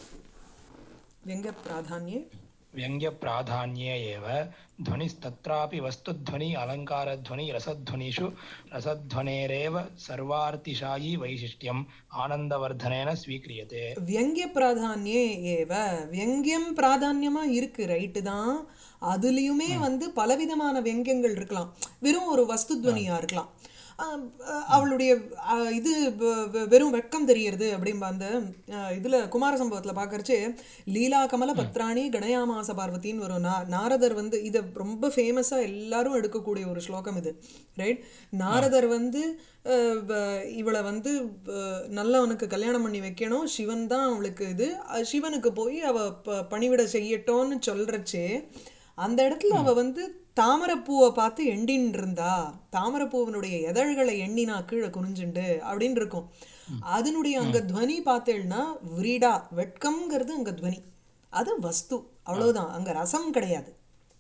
வெங்க பிராதானியே व्यङ्ग्यप्राधान्ये एव ध्वनिस्तत्रापि वस्तुध्वनि अलङ्कारध्वनि रसध्वनिषु रसध्वनेरेव सर्वार्तिशायी वैशिष्ट्यम् आनन्दवर्धनेन स्वीक्रियते வியங்கிய பிராதானியே ஏவ வியங்கியம் பிராதான்யமா இருக்கு ரைட்டு தான் அதுலயுமே வந்து பலவிதமான வியங்கியங்கள் இருக்கலாம் வெறும் ஒரு வஸ்துத்வனியா இருக்கலாம் ஆஹ் அஹ் அவளுடைய ஆஹ் இது வ- வ- வெறும் வெட்கம் தெரியறது அப்படிம்பா அந்த ஆஹ் இதுல குமார சம்பவத்துல பார்க்கறச்சே லீலா கமல பத்ராணி கணயாமாச பார்வதின்னு வரும் நா நாரதர் வந்து இதை ரொம்ப ஃபேமஸா எல்லாரும் எடுக்கக்கூடிய ஒரு ஸ்லோகம் இது ரைட் நாரதர் வந்து அஹ், வ- இவளை வந்து அஹ், நல்லவனுக்கு கல்யாணம் பண்ணி வைக்கணும் சிவன் தான் அவளுக்கு இது அஹ், சிவனுக்கு போய் அவ ப- பணிவிட செய்யட்டோன்னு சொல்றச்சே அந்த இடத்துல அவ வந்து தாமரைப்பூவை பார்த்து எண்ணின்னு இருந்தா தாமரைப்பூவனுடைய எதழ்களை எண்ணினா கீழே குனிஞ்சுண்டு அப்படின்னு இருக்கும் அதனுடைய அங்க துவனி பார்த்தேன்னா விரீடா வெட்கம்ங்கிறது அங்க துவனி அது வஸ்து அவ்வளவுதான் அங்க ரசம் கிடையாது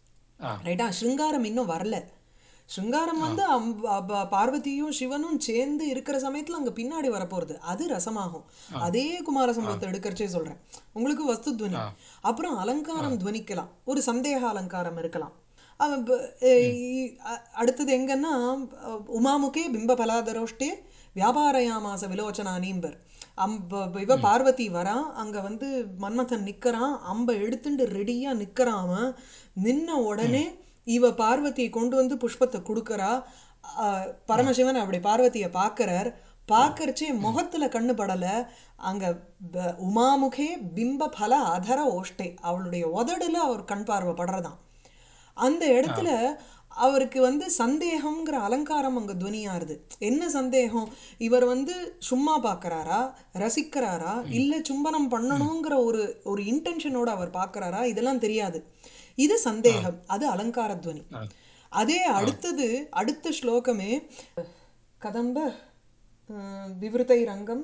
ஆ ரைட்டா சிருங்காரம் இன்னும் வரல சிருங்காரம் வந்து அம்ப- அப்ப பார்வதியும் சிவனும் சேர்ந்து இருக்கிற சமயத்துல அங்க பின்னாடி வரப்போறது அது ரசமாகும் அதே குமார சம்பவத்தை எடுக்கறச்சே சொல்றேன் உங்களுக்கு வஸ்து துவனி அப்புறம் அலங்காரம் துவனிக்கலாம் ஒரு சந்தேக அலங்காரம் இருக்கலாம் அவன் ப- இ- அ- அடுத்தது எங்கன்னா அஹ், உமாமுகே பிம்ப பலாதரோஷ்டே வியாபாரயாமாச விலோச்சனா நீம்பர் அம்ப இவ பார்வதி வரா அங்க வந்து மன்மதன் நிக்கறான் அம்ப எடுத்துட்டு ரெடியா நிக்கறான் அவன் நின்ன உடனே இவ பார்வதியை கொண்டு வந்து புஷ்பத்தை கொடுக்கறா அஹ், பரமசிவன் அப்படி பார்வதியை பார்க்கறார் பார்க்கறச்சே முகத்துல கண்ணு படல அங்க ப- உமாமுகே பிம்ப பல அதர ஓஷ்டை அவளுடைய உதடுல அவர் கண் பார்வை படுறதாம் அந்த இடத்துல அவருக்கு வந்து சந்தேகம்ங்கிற அலங்காரம் அங்க துவனியாருது என்ன சந்தேகம் இவர் வந்து சும்மா பார்க்கறாரா ரசிக்கிறாரா இல்ல சும்பனம் பண்ணணுங்கிற ஒரு ஒரு இன்டென்ஷனோட அவர் பார்க்கறாரா இதெல்லாம் தெரியாது இது சந்தேகம் அது அலங்கார துவனி அதே அடுத்தது அடுத்த ஸ்லோகமே கதம்ப அஹ், விவருத்தை ரங்கம்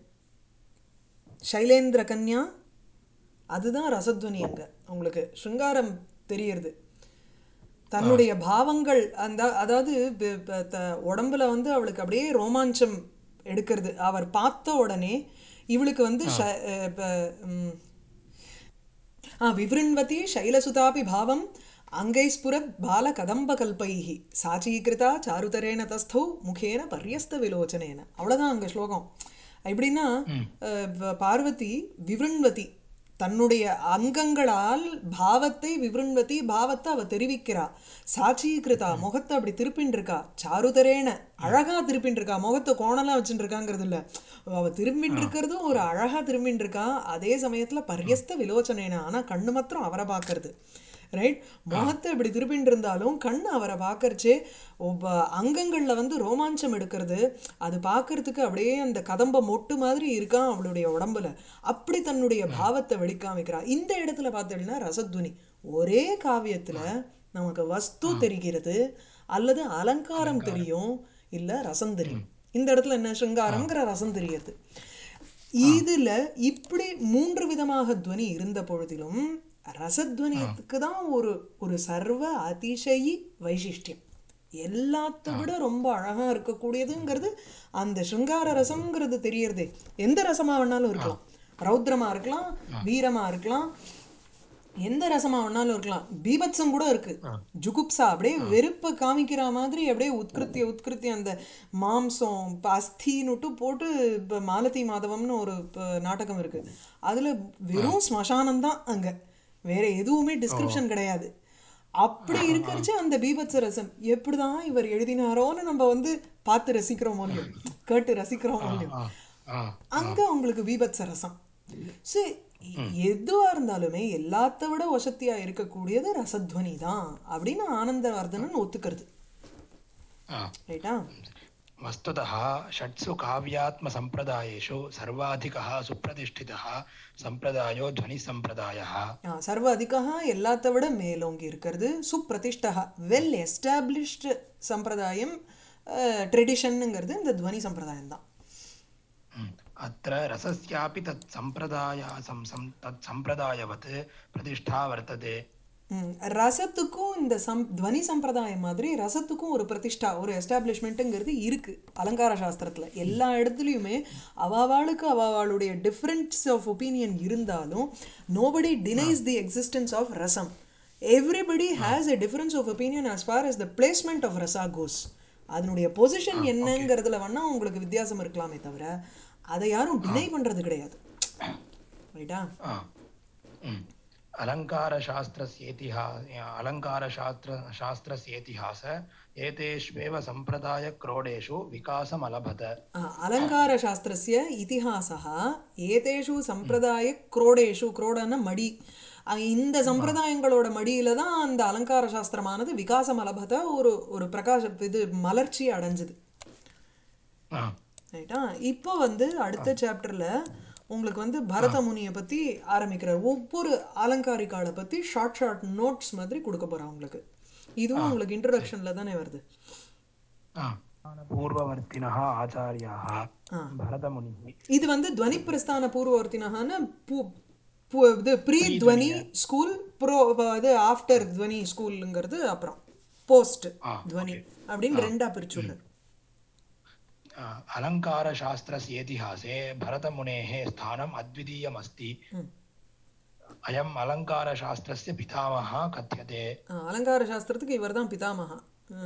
சைலேந்திர கன்யா அதுதான் ரசத்வனி அங்க உங்களுக்கு சிருங்காரம் தெரியறது தன்னுடைய பாவங்கள் அந்த அதாவது ப- ப- த- உடம்புல வந்து அவளுக்கு அப்படியே ரோமாஞ்சம் எடுக்கிறது அவர் பார்த்த உடனே இவளுக்கு வந்து ஷ- அஹ் ப- ம், ஆ விவೃண்வதி சைலசுதாபி பாவம் அங்கைஸ்புரத் பால கதம்ப கல்பைஹி சாச்சீகிருதா சாருதரேன தஸ்தௌ முகேன பர்யஸ்த விலோச்சனேன அவ்வளவுதான் அங்க ஸ்லோகம் எப்படின்னா அஹ், வ- பார்வதி விவೃண்வதி தன்னுடைய அங்கங்களால் பாவத்தை விவೃண்வதி பாவத்தை அவ தெரிவிக்கிறா சாட்சீகிருதா முகத்தை அப்படி திருப்பின்னு இருக்கா சாருதரேன அழகா திருப்பின்னு இருக்கா முகத்தை கோணலா வச்சுட்டு இருக்காங்கிறது இல்ல அவ திரும்பின்னு இருக்கிறதும் ஒரு அழகா திரும்பின்னு இருக்கா அதே சமயத்துல பர்யஸ்த விலோச்சனேன ஆனா கண்ணு மாத்திரம் அவரை பார்க்கறது ரைட் முகத்தை இப்படி திருப்பின்னு இருந்தாலும் கண்ணு அவரை பார்க்கறச்சே ஒவ்வ அங்கங்கள்ல வந்து ரோமாஞ்சம் எடுக்கிறது அது பார்க்கறதுக்கு அப்படியே அந்த கதம்ப மொட்டு மாதிரி இருக்கான் அவளுடைய உடம்புல அப்படி தன்னுடைய பாவத்தை வெளிக்காமிக்கிறா இந்த இடத்துல பார்த்தீங்கன்னா ரசத்வனி ஒரே காவியத்துல நமக்கு வஸ்து தெரிகிறது அல்லது அலங்காரம் தெரியும் இல்ல ரசம் தெரியும் இந்த இடத்துல என்ன சிருங்காரம்ங்கிற ரசம் தெரியுது இதுல இப்படி மூன்று விதமாக துவனி இருந்த பொழுதிலும் ரசத்வனியத்துக்கு தான் ஒரு ஒரு சர்வ அதிசயி வைசிஷ்டியம் எல்லாத்த விட ரொம்ப அழகா இருக்கக்கூடியதுங்கிறது அந்த சிருங்கார ரசம்ங்கிறது தெரியறதே எந்த ரசமா வேணாலும் இருக்கலாம் ரௌத்ரமா இருக்கலாம் வீரமா இருக்கலாம் எந்த ரசமா வேணாலும் இருக்கலாம் பீபத்சம் கூட இருக்கு ஜுகுப்சா அப்படியே வெறுப்பை காமிக்கிற மாதிரி அப்படியே உத்கிருத்திய உத்கிருத்திய அந்த மாம்சம் ப- அஸ்தின்னுட்டு போட்டு இப்போ மாலதி மாதவம்னு ஒரு ப- நாடகம் இருக்கு அதுல வெறும் ஸ்மசானம் தான் அங்க வேற எதுவுமே டிஸ்கிரிப்ஷன் கிடையாது அப்படி இருக்கிறச்சு அந்த பீபத்ச ரசம் எப்படிதான் இவர் எழுதினாரோன்னு நம்ம வந்து பார்த்து ரசிக்கிறோம் இல்லையோ கேட்டு ரசிக்கிறோம் இல்லையோ ஆ ஆ அங்க உங்களுக்கு பீபத்ச ரசம் ஸோ எதுவா இருந்தாலுமே எல்லாத்த விட வசத்தியா இருக்கக்கூடியது ரசத்வனி தான் அப்படின்னு ஆனந்தவர்தனன் ஒத்துக்கிறது ஆ ரைட்டா वस्तुतः षट्सु काव्यात्मसम्प्रदायेषु सर्वाधिकः सुप्रतिष्ठितः सम्प्रदायो ध्वनिसम्प्रदायः ஆ, சர்வ அதிகா எல்லாத்த விட மேலோங்கி இருக்கிறது சுப்பிரதிஷ்டா வெல் எஸ்டாப்ளிஷ்டு சம்பிரதாயம் ட்ரெடிஷனுங்கிறது இந்த துவனி சம்பிரதாயம் தான் ம். अत्र रसस्यापि तत् सम्प्रदाय सं सं तत् सम्प्रदायवत् प्रतिष्ठा वर्तते ம், ரசத்துக்கும் இந்த சம் துவனி சம்பிரதாயம் மாதிரி ரசத்துக்கும் ஒரு பிரதிஷ்டா ஒரு எஸ்டாப்ளிஷ்மெண்ட்டுங்கிறது இருக்கு அலங்கார சாஸ்திரத்துல எல்லா இடத்துலையுமே அவாவாளுக்கு அவாவாளுடைய டிஃப்ரென்ஸ் ஆஃப் ஒப்பீனியன் இருந்தாலும் nobody denies the existence of rasam everybody has a difference of opinion as far as the placement of rasa goes அதனுடைய பொசிஷன் என்னங்கிறதுல வேணா உங்களுக்கு வித்தியாசம் இருக்கலாமே தவிர அதை யாரும் டினை பண்றது கிடையாது ரைட்டா आ, म्. अलङ्कारशास्त्रस्य इतिहा अलङ्कारशास्त्र शास्त्रस्य इतिहास एतेष्वेव सम्प्रदायक्रोडेषु विकासमलभत ஆ, அலங்காரசாஸ்திரஸ்ய இதிஹாசः ஏதேஷு சம்பிரதாய குரோடேஷு குரோடன மடி அ, இந்த சம்பிரதாயங்களோட மடியில தான் அந்த அலங்கார சாஸ்திரமானது விகாசம் அலபத ஒரு ஒரு பிரகாச இது மலர்ச்சி அடைஞ்சது आ, ரைட்டா இப்போ வந்து அடுத்த சாப்டர்ல உங்களுக்கு வந்து பரத முனியை பத்தி ஆரம்பிக்கிறார் ஒவ்வொரு அலங்காரிக்காளை பத்தி ஷார்ட் ஷார்ட் நோட்ஸ் மாதிரி கொடுக்க போறா உங்களுக்கு இதுவும் உங்களுக்கு இன்ட்ரோடக்ஷன்ல தானே வருது आ. पूर्ववर्तिनः आचार्याः ஆ भरतमुनिः இது வந்து துவனி பிரஸ்தான பூர்வவர்த்தினகான பூ பூ இது ப்ரீ துவனி ஸ்கூல் ப்ரோ இது ஆஃப்டர் துவனி ஸ்கூலுங்கிறது அப்புறம் போஸ்ட் ஆ, துவனி அப்படின்னு ரெண்டா பிரிச்சுள்ளார் आ, अलङ्कारशास्त्रस्य इतिहासे भरतमुनेः स्थानम् अद्वितीयमस्ति ம். अयम् अलङ्कारशास्त्रस्य पितामहः कथ्यते ஆ, அலங்கார சாஸ்திரத்துக்கு இவர் தான் பிதாமகா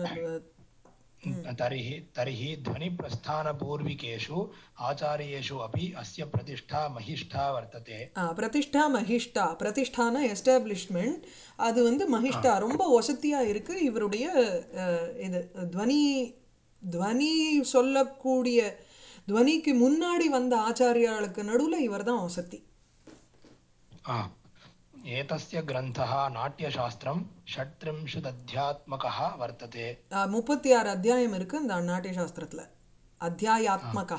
तर्हि तर्हि ध्वनिप्रस्थानपूर्विकेषु आचार्येषु अपि अस्य प्रतिष्ठा महिष्ठा वर्तते ஆ, பிரதிஷ்டா மகிஷ்டா பிரதிஷ்டான எஸ்டாப்ளிஷ்மெண்ட் அது வந்து மகிஷ்டா ரொம்ப வசதியா இருக்கு இவருடைய அஹ், இது துவனி துவனி சொல்லக்கூடிய துவனிக்கு முன்னாடி வந்த ஆச்சாரியாளுக்கு நடுவுல இவர் தான் வசதி आ, एतस्य ग्रन्थः नाट्यशास्त्रं षट्त्रिंशदध्यात्मकः वर्तते ஆ, முப்பத்தி ஆறு அத்தியாயம் இருக்கு இந்த நாட்டிய சாஸ்திரத்துல அத்தியாயாத்மகா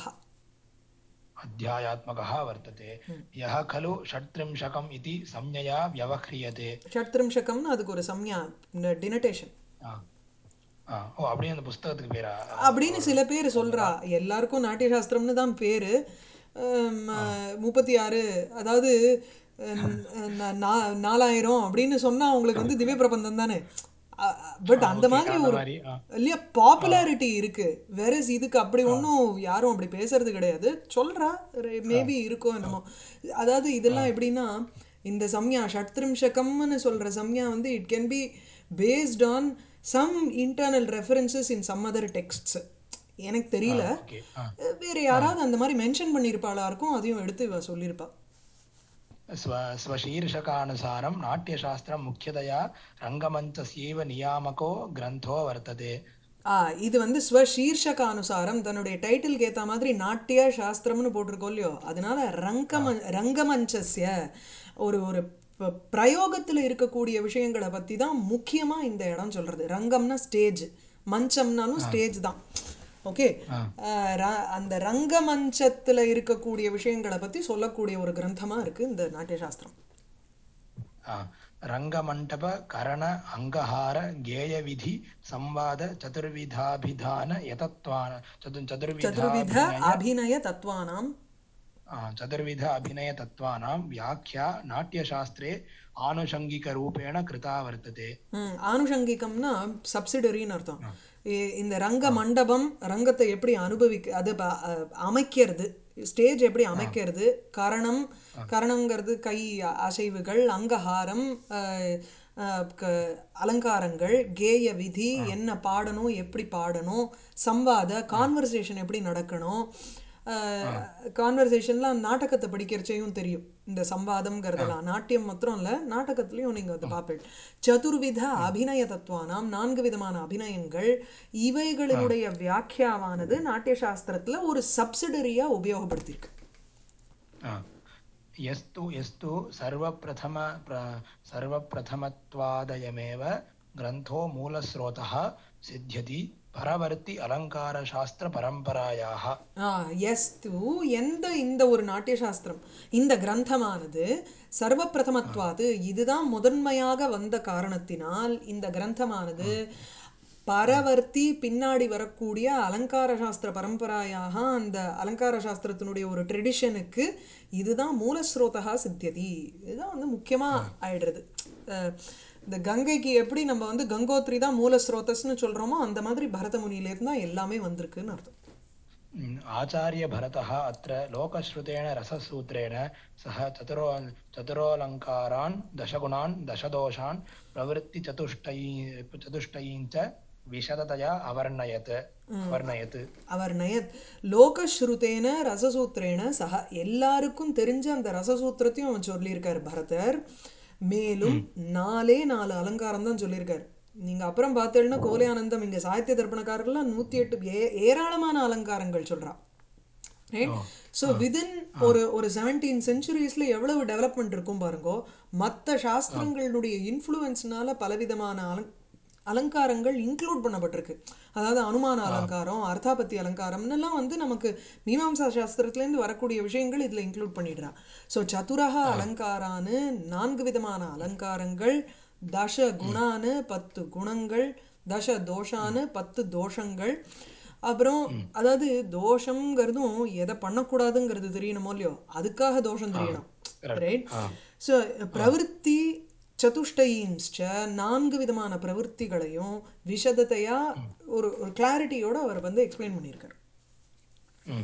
अध्यायात्मकः वर्तते यः खलु षट्त्रिंशकम् इति संज्ञया व्यवह्रियते ஷட்ரிம்ஷகம்னு அதுக்கு ஒரு சம்யா டினடேஷன் ஆ. ஆ, ஓ அப்படியே அந்த புஸ்தகத்துக்கு பேரா அப்படின்னு சில பேர் சொல்றா எல்லாருக்கும் நாட்டிய சாஸ்திரம்னு தான் பேரு ஹம், முப்பத்தி ஆறு அதாவது ஹம், நா- நா- நாலாயிரம் அப்படின்னு சொன்னா அவங்களுக்கு வந்து திவ்ய பிரபந்தம் தானே பட் அந்த மாதிரி அந்த ஒரு மாதிரி ஆ. இல்லையா பாப்புலாரிட்டி இருக்கு வேற இதுக்கு அப்படி ஒன்றும் யாரும் அப்படி பேசுறது கிடையாது சொல்றா மேபி இருக்கும் என்னமோ அதாவது இதெல்லாம் எப்படின்னா இந்த சம்யா ஷட்ரிம்ஷகம்னு சொல்ற சம்யா வந்து it can be based on some internal references in some other texts எனக்கு தெரியல ஓகே ஆ வேற யாராவது அந்த மாதிரி மென்ஷன் பண்ணியிருப்பாளா இருக்கும் அதையும் எடுத்து இவ சொல்லியிருப்பா स्व स्वशीर्षकानुसारं नाट्यशास्त्रं मुख्यतया रङ्गमञ्चस्यैव नियामको ग्रन्थो वर्तते ஆ இது வந்து ஸ்வசீர்ஷக அனுசாரம் தன்னுடைய டைட்டிலுக்கு ஏத்த மாதிரி நாட்டிய சாஸ்திரம்னு போட்டிருக்கோம் இல்லையோ அதனால ரங்கம ரங்கமஞ்சஸ்ய ஒரு ஒரு ப- பிரயோகத்துல இருக்கக்கூடிய விஷயங்களை பத்தி தான் முக்கியமா இந்த இடம் சொல்றது ரங்கம்னா ஸ்டேஜ் மஞ்சம்னாலும் ஸ்டேஜ் தான் ஓகே அந்த ரங்கமஞ்சத்துல இருக்கக்கூடிய விஷயங்களை பத்தி சொல்லக்கூடிய ஒரு கிரந்தமா இருக்கு இந்த நாட்டிய சாஸ்திரம் आ, रङ्गमण्डप करण अङ्गहार गेयविधि संवाद चतुर्विधाभिधान यतत्वान चतु சதுர்வித चतुर्विधाभिनय அபிநய தத்வானாம் आ, चतुर्विध अभिनयतत्त्वानां व्याख्या नाट्यशास्त्रे आनुषङ्गिकरूपेण कृता वर्तते ம், ஆனுஷங்கிகம்னா சப்சிடரின்னு அர்த்தம் இ- இந்த ரங்க மண்டபம் ரங்கத்தை எப்படி அனுபவிக்க அது ப- அ- அமைக்கிறது ஸ்டேஜ் எப்படி அமைக்கிறது கரணம் கரணங்கிறது கை அ- அசைவுகள் அங்கஹாரம் அஹ், அஹ், க- அலங்காரங்கள் கேய விதி என்ன பாடணும் எப்படி பாடணும் சம்வாத கான்வர்சேஷன் எப்படி நடக்கணும் கான்வர்சேஷன்லாம் நாடகத்தை படிக்கிறச்சையும் தெரியும் இந்த சம்வாதம்ங்கிறதெல்லாம் நாட்டியம் மாத்திரம் இல்லை நாடகத்துலேயும் நீங்கள் வந்து பார்ப்பீங்க சதுர்வித அபிநய தத்துவானாம் நான்கு விதமான அபிநயங்கள் இவைகளினுடைய வியாக்கியாவானது நாட்டிய சாஸ்திரத்தில் ஒரு சப்சிடரியாக உபயோகப்படுத்தியிருக்கு आ, यस्तु यस्तु सर्वप्रथम प्र सर्वप्रथमत्वादयमेव ग्रन्थो मूलस्रोतः सिद्ध्यति परवर्ति अलङ्कारशास्त्रपरम्परायाः எஸ்து எந்த இந்த ஒரு நாட்டிய சாஸ்திரம் இந்த கிரந்தமானது சர்வப்பிரதமத்வாது இதுதான் முதன்மையாக வந்த காரணத்தினால் இந்த கிரந்தமானது பரவர்த்தி பின்னாடி வரக்கூடிய அலங்கார சாஸ்திர பரம்பராயாக அந்த அலங்கார சாஸ்திரத்தினுடைய ஒரு ட்ரெடிஷனுக்கு இதுதான் மூலஸ்ரோதகா சித்தியதி இதுதான் வந்து முக்கியமாக ஆயிடுறது அஹ் இந்த கங்கைக்கு எப்படி நம்ம வந்து கங்கோத்ரி தான் மூலஸ்ரோதஸ்னு சொல்கிறோமோ அந்த மாதிரி பரத முனியிலேருந்து தான் எல்லாமே வந்திருக்குன்னு அர்த்தம் म्, आचार्यभरतः अत्र लोकश्रुतेन रससूत्रेण सः चतुरो चतुरोऽलङ्कारान् दशगुणान् दशदोषान् प्रवृत्तिचतुष्टयी चतुष्टयीं च विशदतया अवर्णयत् अवर्णयत् அவர் நயத் லோகஸ்ருதேன ரசசூத்திரேன சக எல்லாருக்கும் தெரிஞ்ச அந்த ரசசூத்திரத்தையும் அவன் சொல்லியிருக்கார் பரதர் மேலும் நாலே நாலு அலங்காரம் தான் சொல்லியிருக்கார் நீங்க அப்புறம் பார்த்தேன்னா கோலையானந்தம் இங்க சாகித்ய தர்ப்பணக்காரர்கள்லாம் நூத்தி எட்டு ஏ ஏராளமான அலங்காரங்கள் சொல்றா ரைட் ஸோ விதின் ஒரு ஒரு செவன்டீன் சென்ச்சுரிஸ்ல எவ்வளவு டெவலப்மெண்ட் இருக்கும் பாருங்கோ மற்ற சாஸ்திரங்களுடைய இன்ஃப்ளூயன்ஸ்னால பலவிதமான அலங் அலங்காரங்கள் இன்க்ளூட் பண்ணப்பட்டிருக்கு அதாவது அனுமான அலங்காரம் அர்த்தாபத்தி அலங்காரம்னெல்லாம் வந்து நமக்கு மீமாம்சா சாஸ்திரத்துலேருந்து வரக்கூடிய விஷயங்கள் இதில் இன்க்ளூட் பண்ணிடுறா ஸோ சதுரக அலங்காரான்னு நான்கு விதமான அலங்காரங்கள் தச குணான்னு பத்து குணங்கள் தச தோஷான்னு பத்து தோஷங்கள் அப்புறம் அதாவது தோஷங்கிறதும் எதை பண்ணக்கூடாதுங்கிறது தெரியணுமோ இல்லையோ அதுக்காக தோஷம் தெரியணும் ரைட் ஸோ பிரவருத்தி சதுஷ்டயீம்ஸ்ச நான்கு விதமான பிரவೃತ್ತಿகளையும் விஷதத்தையா ஒரு ஒரு கிளாரிட்டியோட அவர் வந்து எக்ஸ்பிளைன் பண்ணியிருக்கார் म्,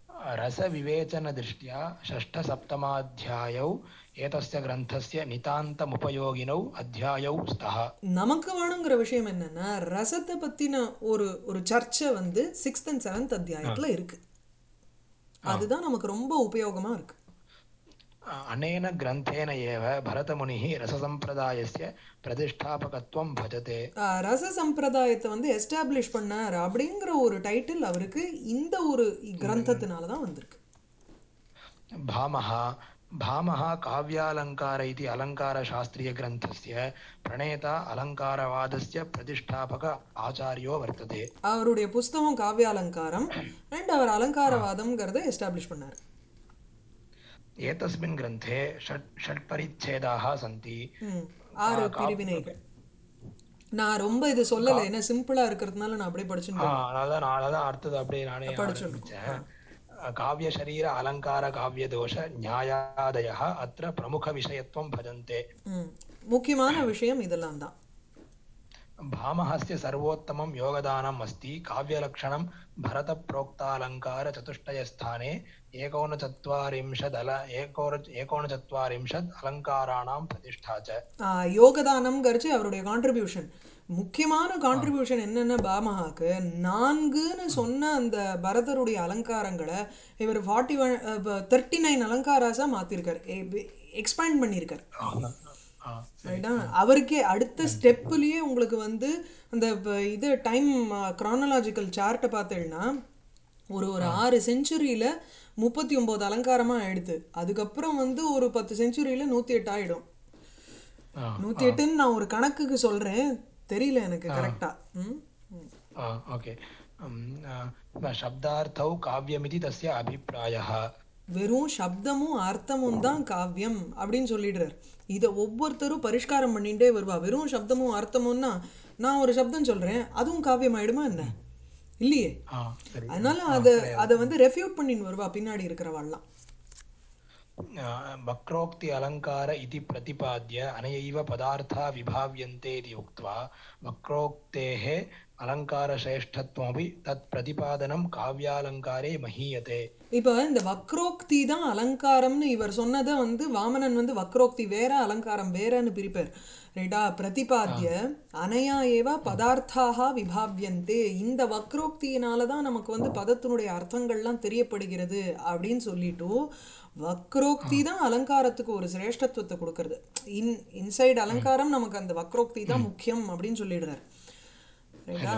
रसविवेचनदृष्ट्या षष्ठसप्तमाध्यायौ एतस्य ग्रन्थस्य नितान्तमुपयोगिनौ अध्यायौ स्तः நமக்கு வேணுங்கிற விஷயம் என்னன்னா ரசத்தை பத்தின ஒரு ஒரு சர்ச்சை வந்து சிக்ஸ்த் அண்ட் செவன்த் அத்தியாயத்துல இருக்கு அதுதான் நமக்கு ரொம்ப உபயோகமா இருக்கு अनेन ग्रन्थेन एव भरतमुनिः रससम्प्रदायस्य प्रतिष्ठापकत्वं भजते ஆஹ் ரச சம்பிரதாயத்தை வந்து எஸ்டாப்ளிஷ் பண்ணார் அப்படிங்கிற ஒரு டைட்டில் அவருக்கு இந்த ஒரு கிரந்தத்தினால தான் வந்திருக்கு भामः भामः काव्यालङ्कार इति अलङ्कारशास्त्रीयग्रन्थस्य प्रणेता अलङ्कारवादस्य प्रतिष्ठापक आचार्यो वर्तते அவருடைய புஸ்தகம் காவிய அலங்காரம் அண்ட் அவர் அலங்காரவாதம்ங்கிறத எஸ்டாப்ளிஷ் பண்ணார் एतस्मिन् ग्रन्थे षट् षट्परिच्छेदाः सन्ति ம், ஆறு பிரிவினைகள் நான் ரொம்ப இது சொல்லலை ஏன்னா சிம்பிளா இருக்கிறதுனால நான் அப்படியே படிச்சுட்டு ஆ, அதனால நான் அதான் அடுத்தது அப்படியே நானே ஆரம்பிச்சேன் काव्यशरीर अलङ्कार काव्यदोष न्यायादयः अत्र प्रमुखविषयत्वं भजन्ते ம், मुख्यமான விஷயம் இதெல்லாம் தான் भामहस्य सर्वोत्तमं योगदानम् अस्ति काव्यलक्षणं भरतप्रोक्तालङ्कारचतुष्टयस्थाने एकोनचत्वारिंशदल एकोन एकोनचत्वारिंशत् अलङ्काराणां प्रतिष्ठा च ஆ, யோகதானம்ங்கிறச்சு அவருடைய கான்ட்ரிபியூஷன் முக்கியமான கான்ட்ரிபியூஷன் என்னென்ன பாமகாக்கு நான்குன்னு சொன்ன அந்த பரதருடைய அலங்காரங்களை இவர் ஃபார்ட்டி ஒன் தேர்ட்டி நைன் அலங்காராஸாக மாற்றிருக்கார் எக்ஸ்பேண்ட் பண்ணியிருக்கார் ஆ, ரைட்டா அவருக்கே அடுத்த ஸ்டெப்புலேயே உங்களுக்கு வந்து அந்த ப- இது டைம் க்ரானலாஜிக்கல் சார்ட்டை பார்த்தேன்னா ஒரு ஒரு ஆறு செஞ்சுரியில் முப்பத்தி ஒம்பது அலங்காரமாக ஆயிடுது அதுக்கப்புறம் வந்து ஒரு பத்து செஞ்சுரியில் நூற்றி எட்டு ஆயிடும் ஆ, நூற்றி எட்டுன்னு நான் ஒரு கணக்குக்கு சொல்கிறேன் தெரியல எனக்கு கரெக்டாக ம் ம். ஆ, ஓகே ம், ஆ, शब्दार्थौ काव्यमिति तस्य अभिप्रायः வெறும் சப்தமும் அர்த்தமும் தான் காவியம் அப்படின்னு சொல்லிடுறார் இதை ஒவ்வொருத்தரும் பரிஷ்காரம் பண்ணிட்டே வருவா வெறும் சப்தமும் அர்த்தமும்னா நான் ஒரு சப்தம் சொல்கிறேன் அதுவும் காவியம் ஆயிடுமா என்ன இல்லையே ஆ சரி அதனால அதை அதை வந்து ரெஃப்யூட் பண்ணின்னு வருவா பின்னாடி இருக்கிறவாள்லாம் वक्रोक्ति अलङ्कार इति प्रतिपाद्य अनयैव पदार्थाः विभाव्यन्ते इति उक्त्वा वक्रोक्तेः अलङ्कारश्रेष्ठत्वमपि तत् प्रतिपादनं काव्यालङ्कारे महीयते இப்போ இந்த வக்ரோக்தி தான் அலங்காரம்னு இவர் சொன்னதை வந்து வாமனன் வந்து வக்ரோக்தி வேற அலங்காரம் வேறன்னு பிரிப்பார் ரைட்டா பிரதிபாத்திய அனையா ஏவ பதார்த்தாக விபாவியந்தே இந்த வக்ரோக்தியினால தான் நமக்கு வந்து பதத்தினுடைய அர்த்தங்கள்லாம் தெரியப்படுகிறது அப்படின்னு சொல்லிட்டு வக்ரோக்தி தான் அலங்காரத்துக்கு ஒரு சிரேஷ்டத்துவத்தை கொடுக்கறது இன் இன்சைடு அலங்காரம் நமக்கு அந்த வக்ரோக்தி தான் முக்கியம் அப்படின்னு சொல்லிடுறார் ரைட்டா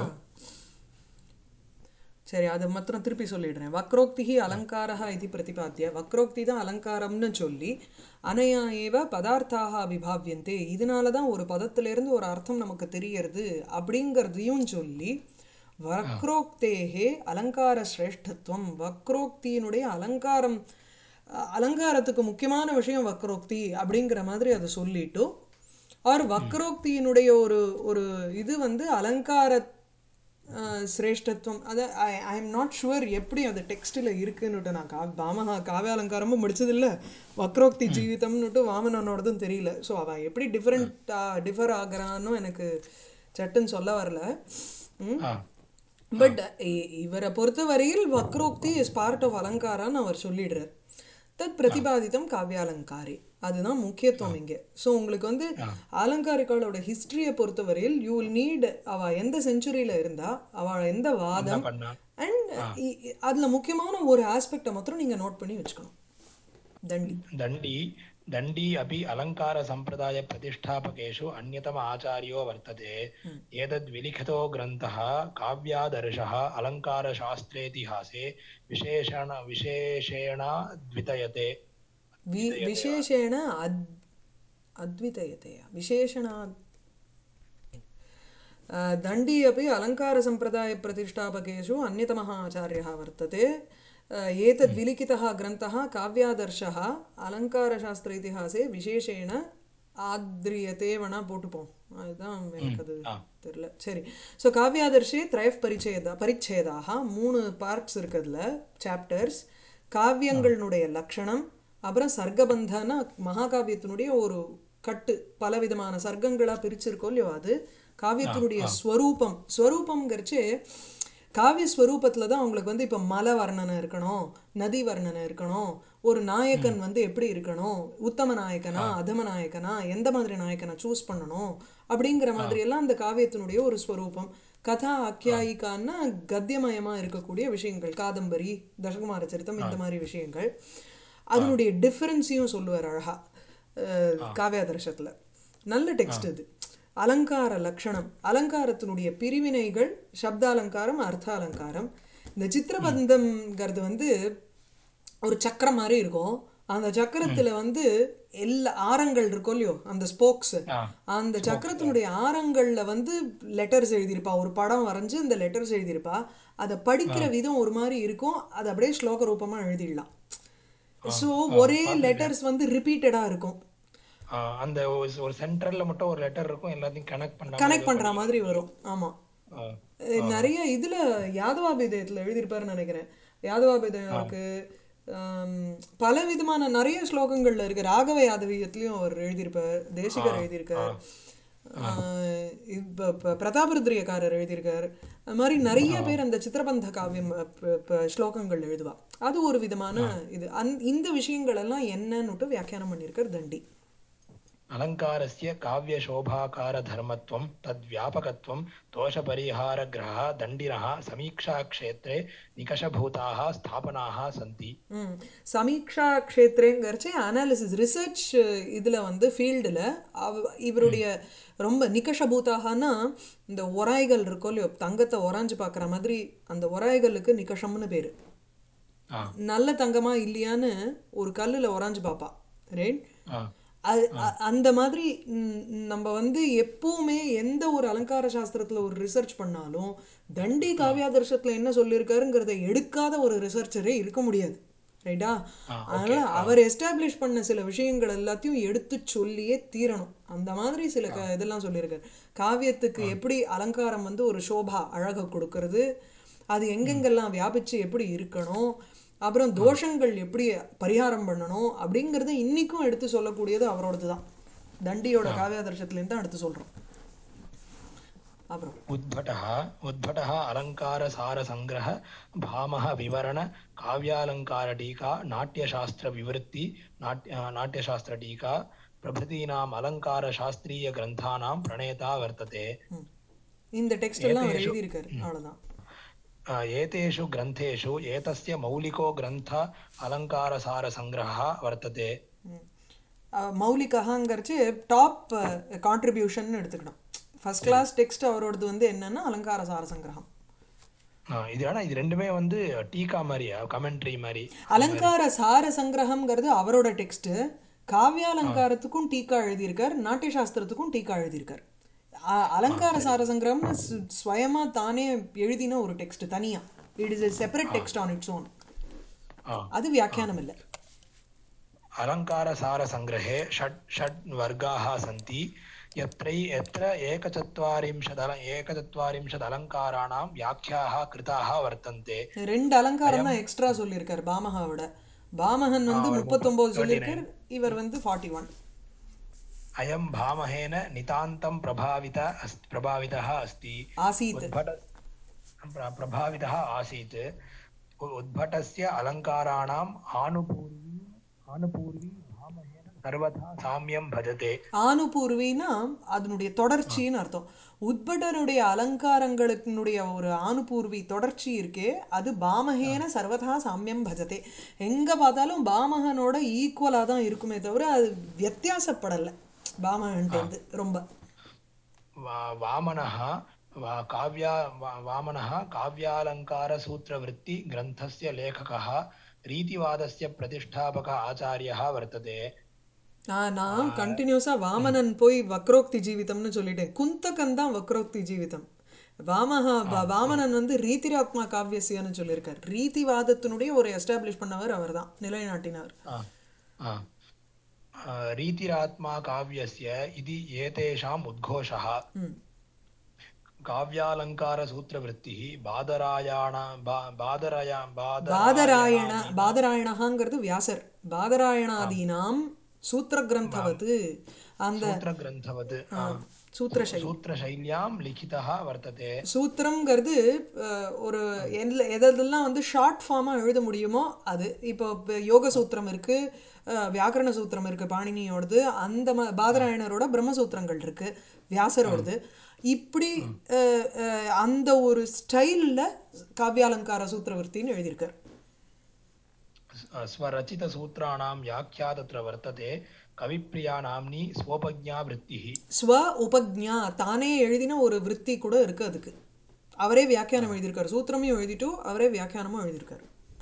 சரி அதை மாத்திரம் திருப்பி சொல்லிடுறேன் வக்ரோக்தி அலங்காரா இது பிரதிபாத்திய வக்ரோக்தி தான் அலங்காரம்னு சொல்லி அனையா ஏவ பதார்த்தாக விபாவியந்தே இதனால தான் ஒரு பதத்திலிருந்து ஒரு அர்த்தம் நமக்கு தெரியறது அப்படிங்கிறதையும் சொல்லி வக்ரோக்தேகே அலங்கார சிரேஷ்டத்துவம் வக்ரோக்தியினுடைய அலங்காரம் அ- அலங்காரத்துக்கு முக்கியமான விஷயம் வக்ரோக்தி அப்படிங்கிற மாதிரி அதை சொல்லிட்டு ஆர் வக்ரோக்தியினுடைய ஒரு ஒரு இது வந்து அலங்கார அஹ், சிரேஷ்டத்துவம் அது I I am not sure எப்படி அது டெக்ஸ்டில் இருக்குன்னுட்டு நான் கா பாமகா காவிய அலங்காரமும் முடிச்சதில்ல வக்ரோக்தி ஜீவிதம்னுட்டு வாமனனோடதும் தெரியல ஸோ அவன் எப்படி டிஃப்ரெண்ட் டிஃபர் ஆகிறான்னு எனக்கு சட்டுன்னு சொல்ல வரல ம் ஆ பட் இவரை பொறுத்தவரையில் வக்ரோக்தி இஸ் பார்ட் ஆஃப் அலங்காரான்னு அவர் சொல்லிடுறார் தத் பிரதிபாதித்தம் காவியாலங்காரி அதுதான் முக்கியத்துவம் இங்கே ஸோ உங்களுக்கு வந்து அலங்காரிகளோட ஹிஸ்டரியை பொறுத்தவரையில் யூ வில் நீட் அவ எந்த செஞ்சுரியில் இருந்தா அவ எந்த என்ன வாதம் பண்ணா அண்ட் அதில் முக்கியமான ஒரு ஆஸ்பெக்டை மாத்திரம் நீங்கள் நோட் பண்ணி வச்சுக்கணும் தண்டி दण्डी दण्डी अपि अलङ्कारसम्प्रदायप्रतिष्ठापकेषु अन्यतम आचार्यो वर्तते एतद्विलिखितो ग्रन्थः काव्यादर्शः अलङ्कारशास्त्रेतिहासे विशेषण विशेषेणाद्वितयते வி விசேஷேண அத் அத்விதயத்தையா விசேஷணா दण्डी अपि अलङ्कारसम्प्रदायप्रतिष्ठापकेषु अन्यतमः आचार्यः वर्तते एतद्विलिखितः ग्रन्थः काव्यादर्शः अलङ्कारशास्त्र इतिहासे विशेषेण ஆத்ரியத்தே வேணா போட்டுப்போம் அதுதான் எனக்கு அது ஆ. தெரியல சரி ஸோ காவ்யாதர்ஷே திரையப் பரிச்சேதா பரிச்சேதாக மூணு பார்ட்ஸ் இருக்குதுல சாப்டர்ஸ் காவியங்களினுடைய லக்ஷணம் அப்புறம் சர்க்கபந்தன மகாகாவியத்தினுடைய ஒரு கட்டு பலவிதமான சர்க்கங்களாக பிரிச்சிருக்கோம் இல்லையோ அது காவியத்தினுடைய ஸ்வரூபம் ஸ்வரூபம்ங்கிறச்சு காவிய ஸ்வரூபத்தில் தான் அவங்களுக்கு வந்து இப்போ மலை வர்ணனை இருக்கணும் நதி வர்ணனை இருக்கணும் ஒரு நாயக்கன் வந்து எப்படி இருக்கணும் உத்தம நாயக்கனா அதம நாயக்கனா எந்த மாதிரி நாயக்கனை சூஸ் பண்ணணும் அப்படிங்கிற மாதிரி எல்லாம் அந்த காவியத்தினுடைய ஒரு ஸ்வரூபம் கதா ஆக்கியாயிக்கான்னா கத்தியமயமாக இருக்கக்கூடிய விஷயங்கள் காதம்பரி தசகுமார சரித்தம் இந்த மாதிரி விஷயங்கள் அதனுடைய டிஃபரன்ஸையும் சொல்லுவார் அழகா அஹ், காவ்யாதர்ஷத்தில் நல்ல டெக்ஸ்ட் இது அலங்கார லக்ஷணம் அலங்காரத்தினுடைய பிரிவினைகள் சப்த அலங்காரம் அர்த்த அலங்காரம் இந்த சித்திரபந்தம்ங்கிறது வந்து ஒரு சக்கரம் மாதிரி இருக்கும் அந்த சக்கரத்துல வந்து எல்லா ஆரங்கள் இருக்கும் இல்லையோ அந்த ஸ்போக்ஸ் ஆ அந்த சக்கரத்தினுடைய ஆரங்கள்ல வந்து லெட்டர்ஸ் எழுதியிருப்பா ஒரு படம் வரைஞ்சு இந்த லெட்டர்ஸ் எழுதியிருப்பா அதை படிக்கிற விதம் ஒரு மாதிரி இருக்கும் அதை அப்படியே ஸ்லோக ரூபமா எழுதிடலாம் ஸோ ஒரே லெட்டர்ஸ் வந்து ரிப்பீட்டடா இருக்கும் ஆ, அந்த ஒரு ஒரு சென்டர்ல மட்டும் ஒரு லெட்டர் இருக்கும் எல்லாத்தையும் கனெக்ட் பண்ண கனெக்ட் பண்ற மாதிரி வரும் ஆமா ஆ, அஹ் நிறைய இதுல யாதவாபிதயத்துல எழுதியிருப்பாருன்னு நினைக்கிறேன் யாதவாபிதயருக்கு பல விதமான நிறைய ஸ்லோகங்கள்ல இருக்கு ராகவ யாதவியத்திலயும் அவர் எழுதியிருப்பார் தேசிகர் எழுதியிருக்கார் ஆஹ் இப்ப இப்ப பிரதாபருத்ரியக்காரர் எழுதியிருக்கார் அது மாதிரி நிறைய பேர் அந்த சித்திரபந்த காவியம் அஹ், ப- ப- ஸ்லோகங்கள் எழுதுவா அது ஒரு விதமான இது அந் இந்த விஷயங்கள் எல்லாம் என்னன்னுட்டு வியாக்கியானம் பண்ணியிருக்கார் தண்டி अलङ्कारस्य काव्यशोभाकारधर्मत्वं तद्व्यापकत्वं दोषपरिहारग्रहः दण्डिनः समीक्षाक्षेत्रे निकषभूताः स्थापनाः सन्ति ம் சமீக்ஷா க்ஷேத்ரேங்கிறச்சே அனாலிசிஸ் ரிசர்ச் இதில் வந்து ஃபீல்டில் அவ இவருடைய ரொம்ப நிகஷபூதாகனா இந்த ஒராய்கள் இருக்கோ இல்லையோ தங்கத்தை ஒராஞ்சு பார்க்குற மாதிரி அந்த ஒராய்களுக்கு நிகஷம்னு பேர் ஆ நல்ல தங்கமா இல்லையான்னு ஒரு கல்லில் ஒராஞ்சு பார்ப்பா ரைட் ஆ அது அ- அந்த மாதிரி ம், நம்ம வந்து எப்பவுமே எந்த ஒரு அலங்கார சாஸ்திரத்துல ஒரு ரிசர்ச் பண்ணாலும் தண்டி காவியாதர்ஷத்துல என்ன சொல்லியிருக்காருங்கிறத எடுக்காத ஒரு ரிசர்ச்சரே இருக்க முடியாது ரைட்டா அதனால அவர் எஸ்டாப்ளிஷ் பண்ண சில விஷயங்கள் எல்லாத்தையும் எடுத்து சொல்லியே தீரணும் அந்த மாதிரி சில க இதெல்லாம் சொல்லியிருக்காரு காவியத்துக்கு எப்படி அலங்காரம் வந்து ஒரு சோபா அழகை கொடுக்கறது அது எங்கெங்கெல்லாம் வியாபிச்சு எப்படி இருக்கணும் அப்புறம் தோஷங்கள் எப்படி பரிகாரம் பண்ணணும் அப்படிங்கிறத இன்னிக்கும் எடுத்து சொல்லக்கூடியது அவரோடது தான் தண்டியோட காவியாதர்ஷத்துலேருந்து தான் எடுத்து சொல்கிறோம் அப்புறம் उद्भटः उद्भटः अलङ्कारसारसङ्ग्रह भामः विवरण काव्यालङ्कारटीका नाट्यशास्त्रविवृत्ति नाट्य नाट्यशास्त्रटीका प्रभृतीनाम् अलङ्कारशास्त्रीयग्रन्थानां प्रणेता वर्तते ம். இந்த டெக்ஸ்ட் எல்லாம் அவர் எழுதியிருக்காரு அவ்வளோதான் अ, एतेषु ग्रन्थेषु एतस्य मौलिको ग्रन्थ अलङ्कारसारसङ्ग्रहः वर्तते மௌலிகங்கிறச்சு டாப் கான்ட்ரிபியூஷன் எடுத்துக்கணும் ஃபர்ஸ்ட் கிளாஸ் டெக்ஸ்ட் அவரோடது வந்து என்னன்னா அலங்கார சார சங்கிரகம் ஆ, இது ஆனா இது ரெண்டுமே வந்து டீகா மாதிரியா கமெண்ட்ரி மாதிரி அலங்கார சார சங்கிரகம்ங்கிறது அவரோட டெக்ஸ்ட் காவியாலங்காரத்துக்கும் டீக்கா எழுதியிருக்கார் நாட்டிய சாஸ்திரத்துக்கும் டீக்கா எழுதியிருக்கார் அ- அலங்கார சார சங்கிரகம்னு சு- ஸ்வயமா தானே எழுதின ஒரு டெக்ஸ்ட் தனியா it is a separate text on its own ah அது வியாக்கியானம் இல்லை अलङ्कारसारसङ्ग्रहे षट् षट् वर्गाः सन्ति यत्रै यत्र एकचत्वारिंशदल एकचत्वारिंशत् अलङ्काराणां व्याख्याः कृताः वर्तन्ते ரெண்டு அலங்காரம் தான் எக்ஸ்ட்ரா சொல்லியிருக்கார் பாமகாவோட பாமகன் வந்து முப்பத்தொம்போது சொல்லியிருக்கார் இவர் வந்து ஃபார்ட்டி ஒன் अयं भामहेन नितान्तं प्रभावित अस् प्रभावितः अस्ति ஆசீத் उद्भट प्र- प्रभावितः आसीत् उ- उद्भटस्य अलङ्काराणाम् आनुपूर्वी आनुपूर्वी भामहेन सर्वथा साम्यं भजते ஆணுபூர்வினா அதனுடைய தொடர்ச்சின்னு அர்த்தம் உத்பட்டனுடைய அலங்காரங்களுடைய ஒரு ஆணுபூர்வி தொடர்ச்சி இருக்கே அது பாமகேன சர்வதா சாமியம் பஜதே எங்க பார்த்தாலும் பாமகனோட ஈக்குவலா தான் இருக்குமே தவிர அது வித்தியாசப்படலை பாமகன்ட்டு வந்து ரொம்ப वा- वामनः वा- काव्या वा- वामनः काव्यालङ्कारसूत्रवृत्तिग्रन्थस्य लेखकः रीतिवादस्य प्रतिष्ठापक आचार्यः वर्तते நான் நான் கண்டினியூஸா வாமனன் போய் வக்ரோக்தி ஜீவிதம்னு சொல்லிட்டேன் குந்தகன் தான் வக்ரோக்தி ஜீவிதம் வாமஹா வா- வாமனன் வந்து ரீதிராத்மா காவியசியன்னு சொல்லியிருக்கார் ரீதிவாதத்தினுடைய ஒரு எஸ்டாப்ளிஷ் பண்ணவர் அவர்தான் நிலைநாட்டினார் आ, आ, आ, रीतिरात्मा काव्यस्य इति एतेषाम् उद्घोषः ம் काव्यालङ्कारसूत्रवृत्तिः बादरायण बा- बादराया பாதராயண बादरायणादि பாதராயணகாங்கிறது வியாசர் பாதராயணாதீனாம் சூத்திர கிரந்தவது அந்த सूत्रग्रन्थवत् आ, சூத்திரசை सूत्रशैल्यां लिखितः वर्तते சூத்திரம்ங்கிறது அஹ், ஒரு எல்ல எதெல்லாம் வந்து ஷார்ட் ஃபார்மாக எழுத முடியுமோ அது இப்போ இப்ப யோக சூத்திரம் இருக்கு அஹ், வியாக்கரண சூத்திரம் இருக்கு பாணினியோடது அந்த ம பாதராயணரோட பிரம்மசூத்திரங்கள் இருக்கு வியாசரோடது இப்படி அஹ், அஹ், அந்த ஒரு ஸ்டைலில் காவியாலங்கார சூத்திரவர்த்தின்னு எழுதியிருக்கார் स्वरचितसूत्राणां व्याख्या तत्र वर्तते कविप्रिया नाम्नी स्वोपज्ञा वृत्तिः ஸ்வ உபக்ஞா தானே எழுதின ஒரு விற்பி கூட இருக்கு அதுக்கு அவரே வியாக்கியானம் எழுதியிருக்காரு சூத்திரமும் எழுதிட்டு அவரே வியாக்கியானமும் எழுதியிருக்காரு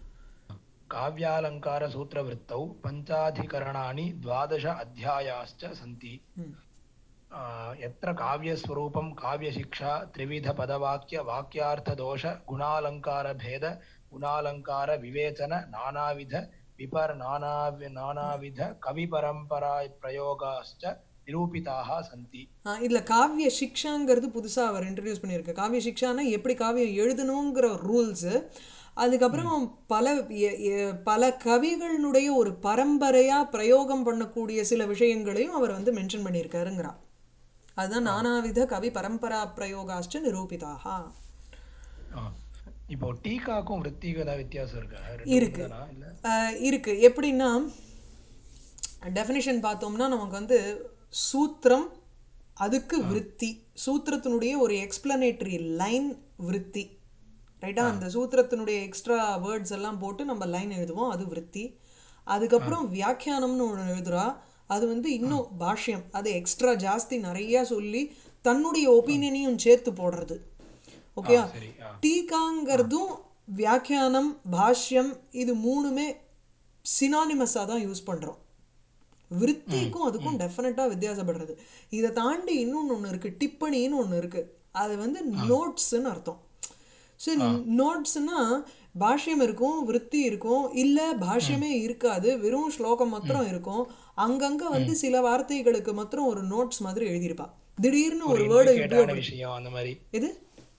काव्यालङ्कारसूत्रवृत्तौ पञ्चाधिकरणानि द्वादश अध्यायाश्च सन्ति ம் आ, यत्र काव्यस्वरूपं काव्यशिक्षा त्रिविधपदवाक्यवाक्यार्थदोष गुणालङ्कारभेद गुणालङ्कारविवेचन नानाविध विपर नानावि नानाविध कविपरम्पराप्रयोगाश्च निरूपिताः सन्ति ஆ, இதுல காவிய சிக்ஷாங்கிறது புதுசா அவர் இன்ட்ரடியூஸ் பண்ணியிருக்கு காவிய சிக்ஷானா எப்படி காவியம் எழுதணுங்கிற ரூல்ஸ் அதுக்கப்புறம் பல எ- எ- பல கவிகளுடைய ஒரு பரம்பரையா பிரயோகம் பண்ணக்கூடிய சில விஷயங்களையும் அவர் வந்து மென்ஷன் பண்ணியிருக்காருங்கிறா அதுதான் நானாவித கவி பரம்பரா பிரயோகாஷ்ட நிரூபிதாக ஆ. இப்போ டீகாக்கும் விற்த்திக்கும் ஏதாவது வித்தியாசம் இருக்கா ரெண்டு இருக்கு. ஒண்ணுதானா? இல்ல ஆஹ் இருக்கு எப்படின்னா டெஃபினிஷன் பார்த்தோம்னா நமக்கு வந்து சூத்திரம் அதுக்கு விருத்தி சூத்திரத்தினுடைய ஒரு எக்ஸ்பிளனேட்டரி லைன் விருத்தி ரைட்டா அந்த சூத்திரத்தினுடைய எக்ஸ்ட்ரா வேர்ட்ஸ் எல்லாம் போட்டு நம்ம லைன் எழுதுவோம் அது விருத்தி அதுக்கப்புறம் வியாக்கியானம்னு ஒன்று எழுதுறா அது வந்து இன்னும் பாஷ்யம் அது எக்ஸ்ட்ரா ஜாஸ்தி நிறைய சொல்லி தன்னுடைய ஒப்பீனியனையும் சேர்த்து போடுறது ஓகேயா சரி ஆ டீகாங்கிறதும் வியாக்கியானம் பாஷ்யம் இது மூணுமே சினானிமஸாக தான் யூஸ் பண்ணுறோம் விருத்திக்கும் அதுக்கும் டெஃபினட்டாக வித்தியாசப்படுறது இதை தாண்டி இன்னொன்று ஒன்று இருக்குது டிப்பணின்னு ஒன்று இருக்குது அது வந்து நோட்ஸ்ன்னு அர்த்தம் ஸோ நோட்ஸ்னா பாஷ்யம் இருக்கும் விருத்தி இருக்கும் இல்லை பாஷ்யமே இருக்காது வெறும் ஸ்லோகம் மாத்திரம் இருக்கும் அங்கங்கே வந்து சில வார்த்தைகளுக்கு மாத்திரம் ஒரு நோட்ஸ் மாதிரி எழுதியிருப்பா திடீர்னு ஒரு வேர்டு இண்டிகேட்டான விஷயம் அந்த மாதிரி இது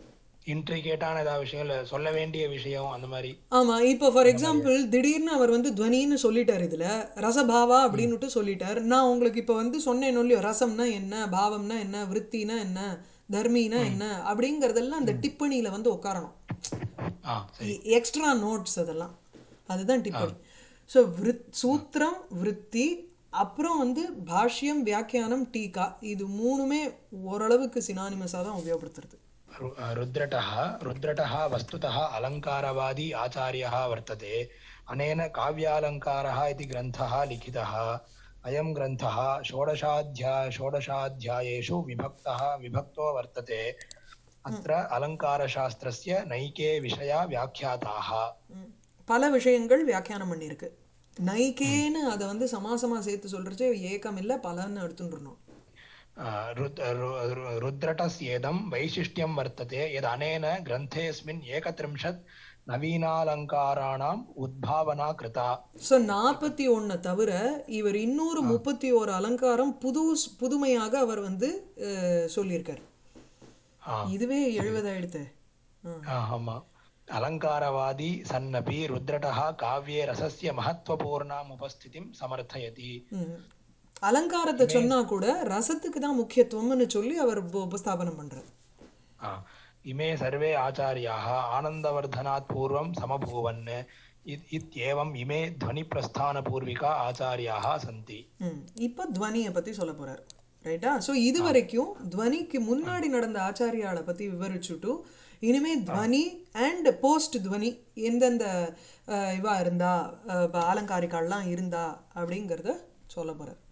இன்ட்ரிகேட்டான ஏதாவது விஷயம் இல்ல சொல்ல வேண்டிய விஷயம் அந்த மாதிரி ஆமா இப்போ ஃபார் எக்ஸாம்பிள் திடீர்னு அவர் வந்து துவனின்னு சொல்லிட்டார் இதுல ரசபாவா அப்படின்னுட்டு சொல்லிட்டார் நான் உங்களுக்கு இப்போ வந்து சொன்னேன் இல்லையோ ரசம்னா என்ன பாவம்னா என்ன விருத்தினா என்ன தர்மினா என்ன அப்படிங்கறதெல்லாம் அந்த டிப்பணியில வந்து உட்காரணும் ஆ சரி எக்ஸ்ட்ரா நோட்ஸ் அதெல்லாம் அதுதான் டிப்பணி ஸோ விருத் சூத்திரம் விருத்தி அப்புறம் வந்து பாஷ்யம் வியாக்கியானம் டீகா இது மூணுமே ஓரளவுக்கு சினானிமஸாக தான் உபயோகப்படுத்துறது रु- रुद्रटः रुद्रटः वस्तुतः अलङ्कारवादी आचार्यः वर्तते अनेन काव्यालङ्कारः इति ग्रन्थः लिखितः अयं ग्रन्थः षोडशाध्या षोडशाध्यायेषु विभक्तः विभक्तो वर्तते अत्र अलङ्कारशास्त्रस्य नैके विषया व्याख्याताः ம். பல விஷயங்கள் வியாக்கியானம் பண்ணியிருக்கு நைக்கேன்னு அதை வந்து சமாசமா சேர்த்து சொல்றச்சு ஏக்கம் இல்லை பலன்னு எடுத்துட்டுருணும் अ, रुद् रु- रु- रुद्रटस्येदं वैशिष्ट्यं वर्तते यदनेन ग्रन्थेऽस्मिन् एकत्रिंशत् नवीनालङ्काराणाम् उद्भावना कृता ஸோ நாற்பத்தி ஒன்றை தவிர இவர் இன்னொரு முப்பத்தி ஓரு அலங்காரம் புது புதுமையாக அவர் வந்து அஹ், சொல்லியிருக்கார் ஆ இதுவே எழுபதாயிடுத்து ஆ, ஆமா अलङ्कारवादी सन्नपि रुद्रटः काव्ये रसस्य महत्त्वपूर्णाम् उपस्थितिं समर्थयति ம். அலங்காரத்தை சொன்னா கூட ரசத்துக்கு தான் முக்கியத்துவம்னு சொல்லி அவர் உப- உபஸ்தாபனம் பண்றார் आ, इमे सर्वे आचार्याः आनन्दवर्धनात् पूर्वं समभूवन् इत्- इत्येवम् इमे ध्वनिप्रस्थानपूर्विका आचार्याः सन्ति ம் இப்போ துவனியை பற்றி சொல்ல போறார் ரைட்டா ஸோ இது வரைக்கும் துவனிக்கு முன்னாடி நடந்த ஆச்சாரியாளை பற்றி விவரிச்சுட்டு இனிமே துவனி அண்ட் போஸ்ட் துவனி எந்தெந்த அஹ், இவா இருந்தா அஹ், இப்ப அலங்காரிக்கால்லாம் இருந்தா அப்படிங்கிறத சொல்ல போறார்